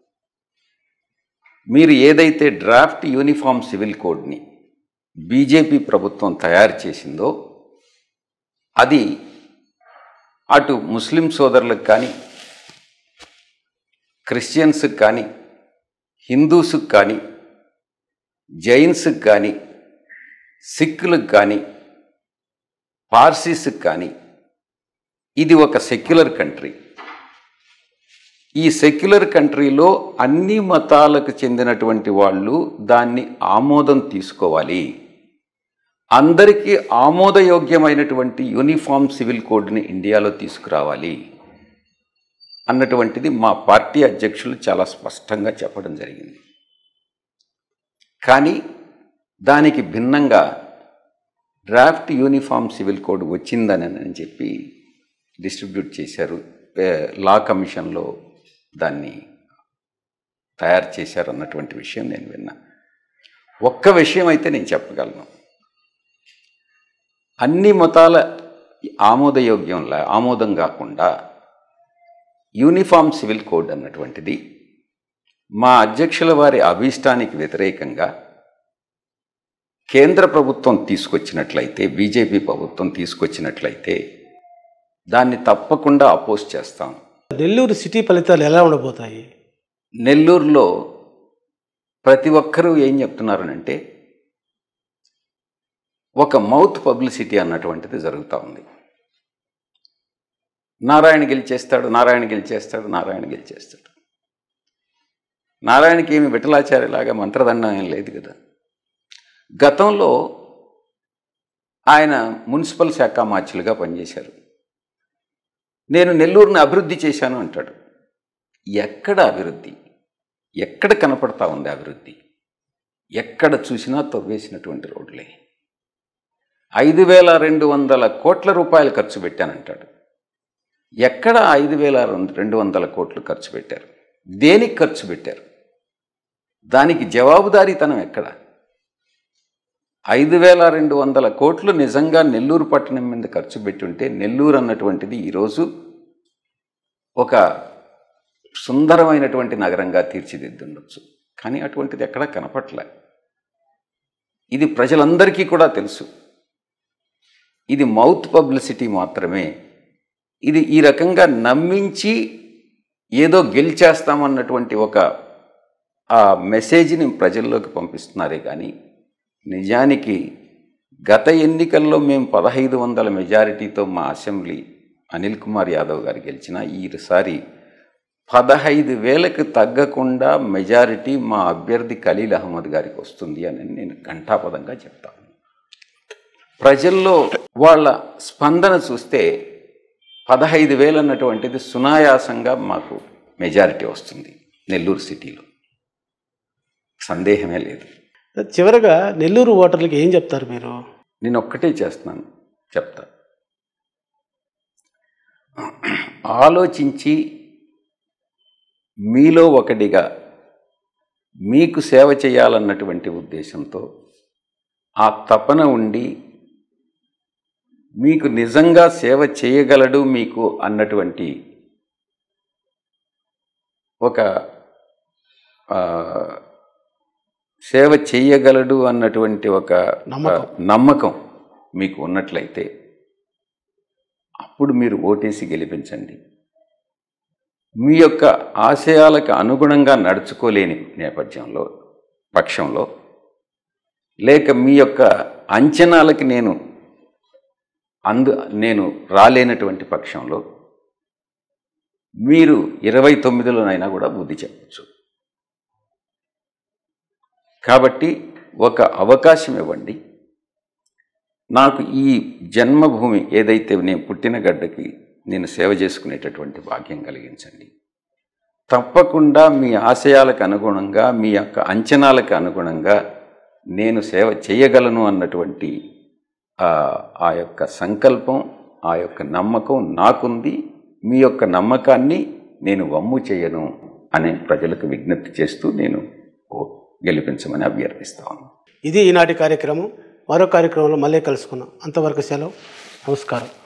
మీరు ఏదైతే డ్రాఫ్ట్ యూనిఫామ్ సివిల్ కోడ్ని బీజేపీ ప్రభుత్వం తయారు చేసిందో అది అటు ముస్లిం సోదరులకు కానీ క్రిస్టియన్స్కి కానీ హిందూస్కి కానీ జైన్స్కి కానీ సిక్కులకు కానీ పార్సీస్కి కానీ ఇది ఒక సెక్యులర్ కంట్రీ ఈ సెక్యులర్ కంట్రీలో అన్ని మతాలకు చెందినటువంటి వాళ్ళు దాన్ని ఆమోదం తీసుకోవాలి అందరికీ ఆమోదయోగ్యమైనటువంటి యూనిఫామ్ సివిల్ కోడ్ని ఇండియాలో తీసుకురావాలి అన్నటువంటిది మా పార్టీ అధ్యక్షులు చాలా స్పష్టంగా చెప్పడం జరిగింది కానీ దానికి భిన్నంగా డ్రాఫ్ట్ యూనిఫామ్ సివిల్ కోడ్ వచ్చిందని అని చెప్పి డిస్ట్రిబ్యూట్ చేశారు ఏ, లా కమిషన్లో దాన్ని తయారు చేశారు అన్నటువంటి విషయం నేను విన్నా ఒక్క విషయం అయితే నేను చెప్పగలను అన్ని మతాల ఆమోదయోగ్యంలా ఆమోదం కాకుండా యూనిఫామ్ సివిల్ కోడ్ అన్నటువంటిది మా అధ్యక్షుల వారి అభీష్టానికి వ్యతిరేకంగా కేంద్ర ప్రభుత్వం తీసుకొచ్చినట్లయితే బీజేపీ ప్రభుత్వం తీసుకొచ్చినట్లయితే దాన్ని తప్పకుండా అపోజ్ చేస్తాం నెల్లూరు సిటీ ఫలితాలు ఎలా ఉండబోతాయి నెల్లూరులో ప్రతి ఒక్కరూ ఏం చెప్తున్నారనంటే ఒక మౌత్ పబ్లిసిటీ అన్నటువంటిది జరుగుతూ ఉంది నారాయణ గెలిచేస్తాడు నారాయణ గెలిచేస్తాడు నారాయణ గెలిచేస్తాడు నారాయణకి ఏమి విఠలాచార్యలాగా మంత్రదండం ఏం లేదు కదా గతంలో ఆయన మున్సిపల్ శాఖ మార్చులుగా పనిచేశారు నేను నెల్లూరుని అభివృద్ధి చేశాను అంటాడు ఎక్కడ అభివృద్ధి ఎక్కడ కనపడతా ఉంది అభివృద్ధి ఎక్కడ చూసినా తవ్వేసినటువంటి రోడ్లే ఐదు వేల రెండు వందల కోట్ల రూపాయలు ఖర్చు పెట్టానంటాడు ఎక్కడ ఐదు వేల రెండు వందల కోట్లు ఖర్చు పెట్టారు దేనికి ఖర్చు పెట్టారు దానికి జవాబుదారీతనం ఎక్కడ ఐదు వేల రెండు వందల కోట్లు నిజంగా నెల్లూరు పట్టణం మీద ఖర్చు పెట్టుంటే నెల్లూరు అన్నటువంటిది ఈరోజు ఒక సుందరమైనటువంటి నగరంగా తీర్చిదిద్దుండొచ్చు కానీ అటువంటిది ఎక్కడా కనపట్లే ఇది ప్రజలందరికీ కూడా తెలుసు ఇది మౌత్ పబ్లిసిటీ మాత్రమే ఇది ఈ రకంగా నమ్మించి ఏదో గెలిచేస్తామన్నటువంటి ఒక ఆ మెసేజ్ని ప్రజల్లోకి పంపిస్తున్నారే కానీ నిజానికి గత ఎన్నికల్లో మేము పదహైదు వందల మెజారిటీతో మా అసెంబ్లీ అనిల్ కుమార్ యాదవ్ గారు గెలిచిన ఈసారి పదహైదు వేలకు తగ్గకుండా మెజారిటీ మా అభ్యర్థి ఖలీల్ అహ్మద్ గారికి వస్తుంది అని నేను ఘంటాపదంగా చెప్తాను ప్రజల్లో వాళ్ళ స్పందన చూస్తే పదహైదు వేలు అన్నటువంటిది సునాయాసంగా మాకు మెజారిటీ వస్తుంది నెల్లూరు సిటీలో సందేహమే లేదు చివరగా నెల్లూరు ఓటర్లకి ఏం చెప్తారు మీరు నేను ఒక్కటే చేస్తున్నాను చెప్తా ఆలోచించి మీలో ఒకటిగా మీకు సేవ చేయాలన్నటువంటి ఉద్దేశంతో ఆ తపన ఉండి మీకు నిజంగా సేవ చేయగలడు మీకు అన్నటువంటి ఒక ఆ, సేవ చేయగలడు అన్నటువంటి ఒక నమ్మకం. నమ్మకం మీకు ఉన్నట్లయితే అప్పుడు మీరు ఓటేసి గెలిపించండి మీ యొక్క ఆశయాలకు అనుగుణంగా నడుచుకోలేని నేపథ్యంలో పక్షంలో లేక మీ యొక్క అంచనాలకి నేను అందు నేను రాలేనటువంటి పక్షంలో మీరు ఇరవై తొమ్మిదిలోనైనా కూడా బుద్ధి చెప్పచ్చు కాబట్టి ఒక అవకాశం ఇవ్వండి నాకు ఈ జన్మభూమి ఏదైతే నేను పుట్టిన గడ్డకి నేను సేవ చేసుకునేటటువంటి భాగ్యం కలిగించండి తప్పకుండా మీ ఆశయాలకు అనుగుణంగా మీ యొక్క అంచనాలకు అనుగుణంగా నేను సేవ చేయగలను అన్నటువంటి ఆ ఆ యొక్క సంకల్పం ఆ యొక్క నమ్మకం నాకుంది మీ యొక్క నమ్మకాన్ని నేను వమ్ము చేయను అనే ప్రజలకు విజ్ఞప్తి చేస్తూ నేను ఓ గెలిపించమని అభ్యర్థిస్తాను ఇది ఈనాటి కార్యక్రమం మరో కార్యక్రమంలో మళ్ళీ కలుసుకున్నాం అంతవరకు సెలవు నమస్కారం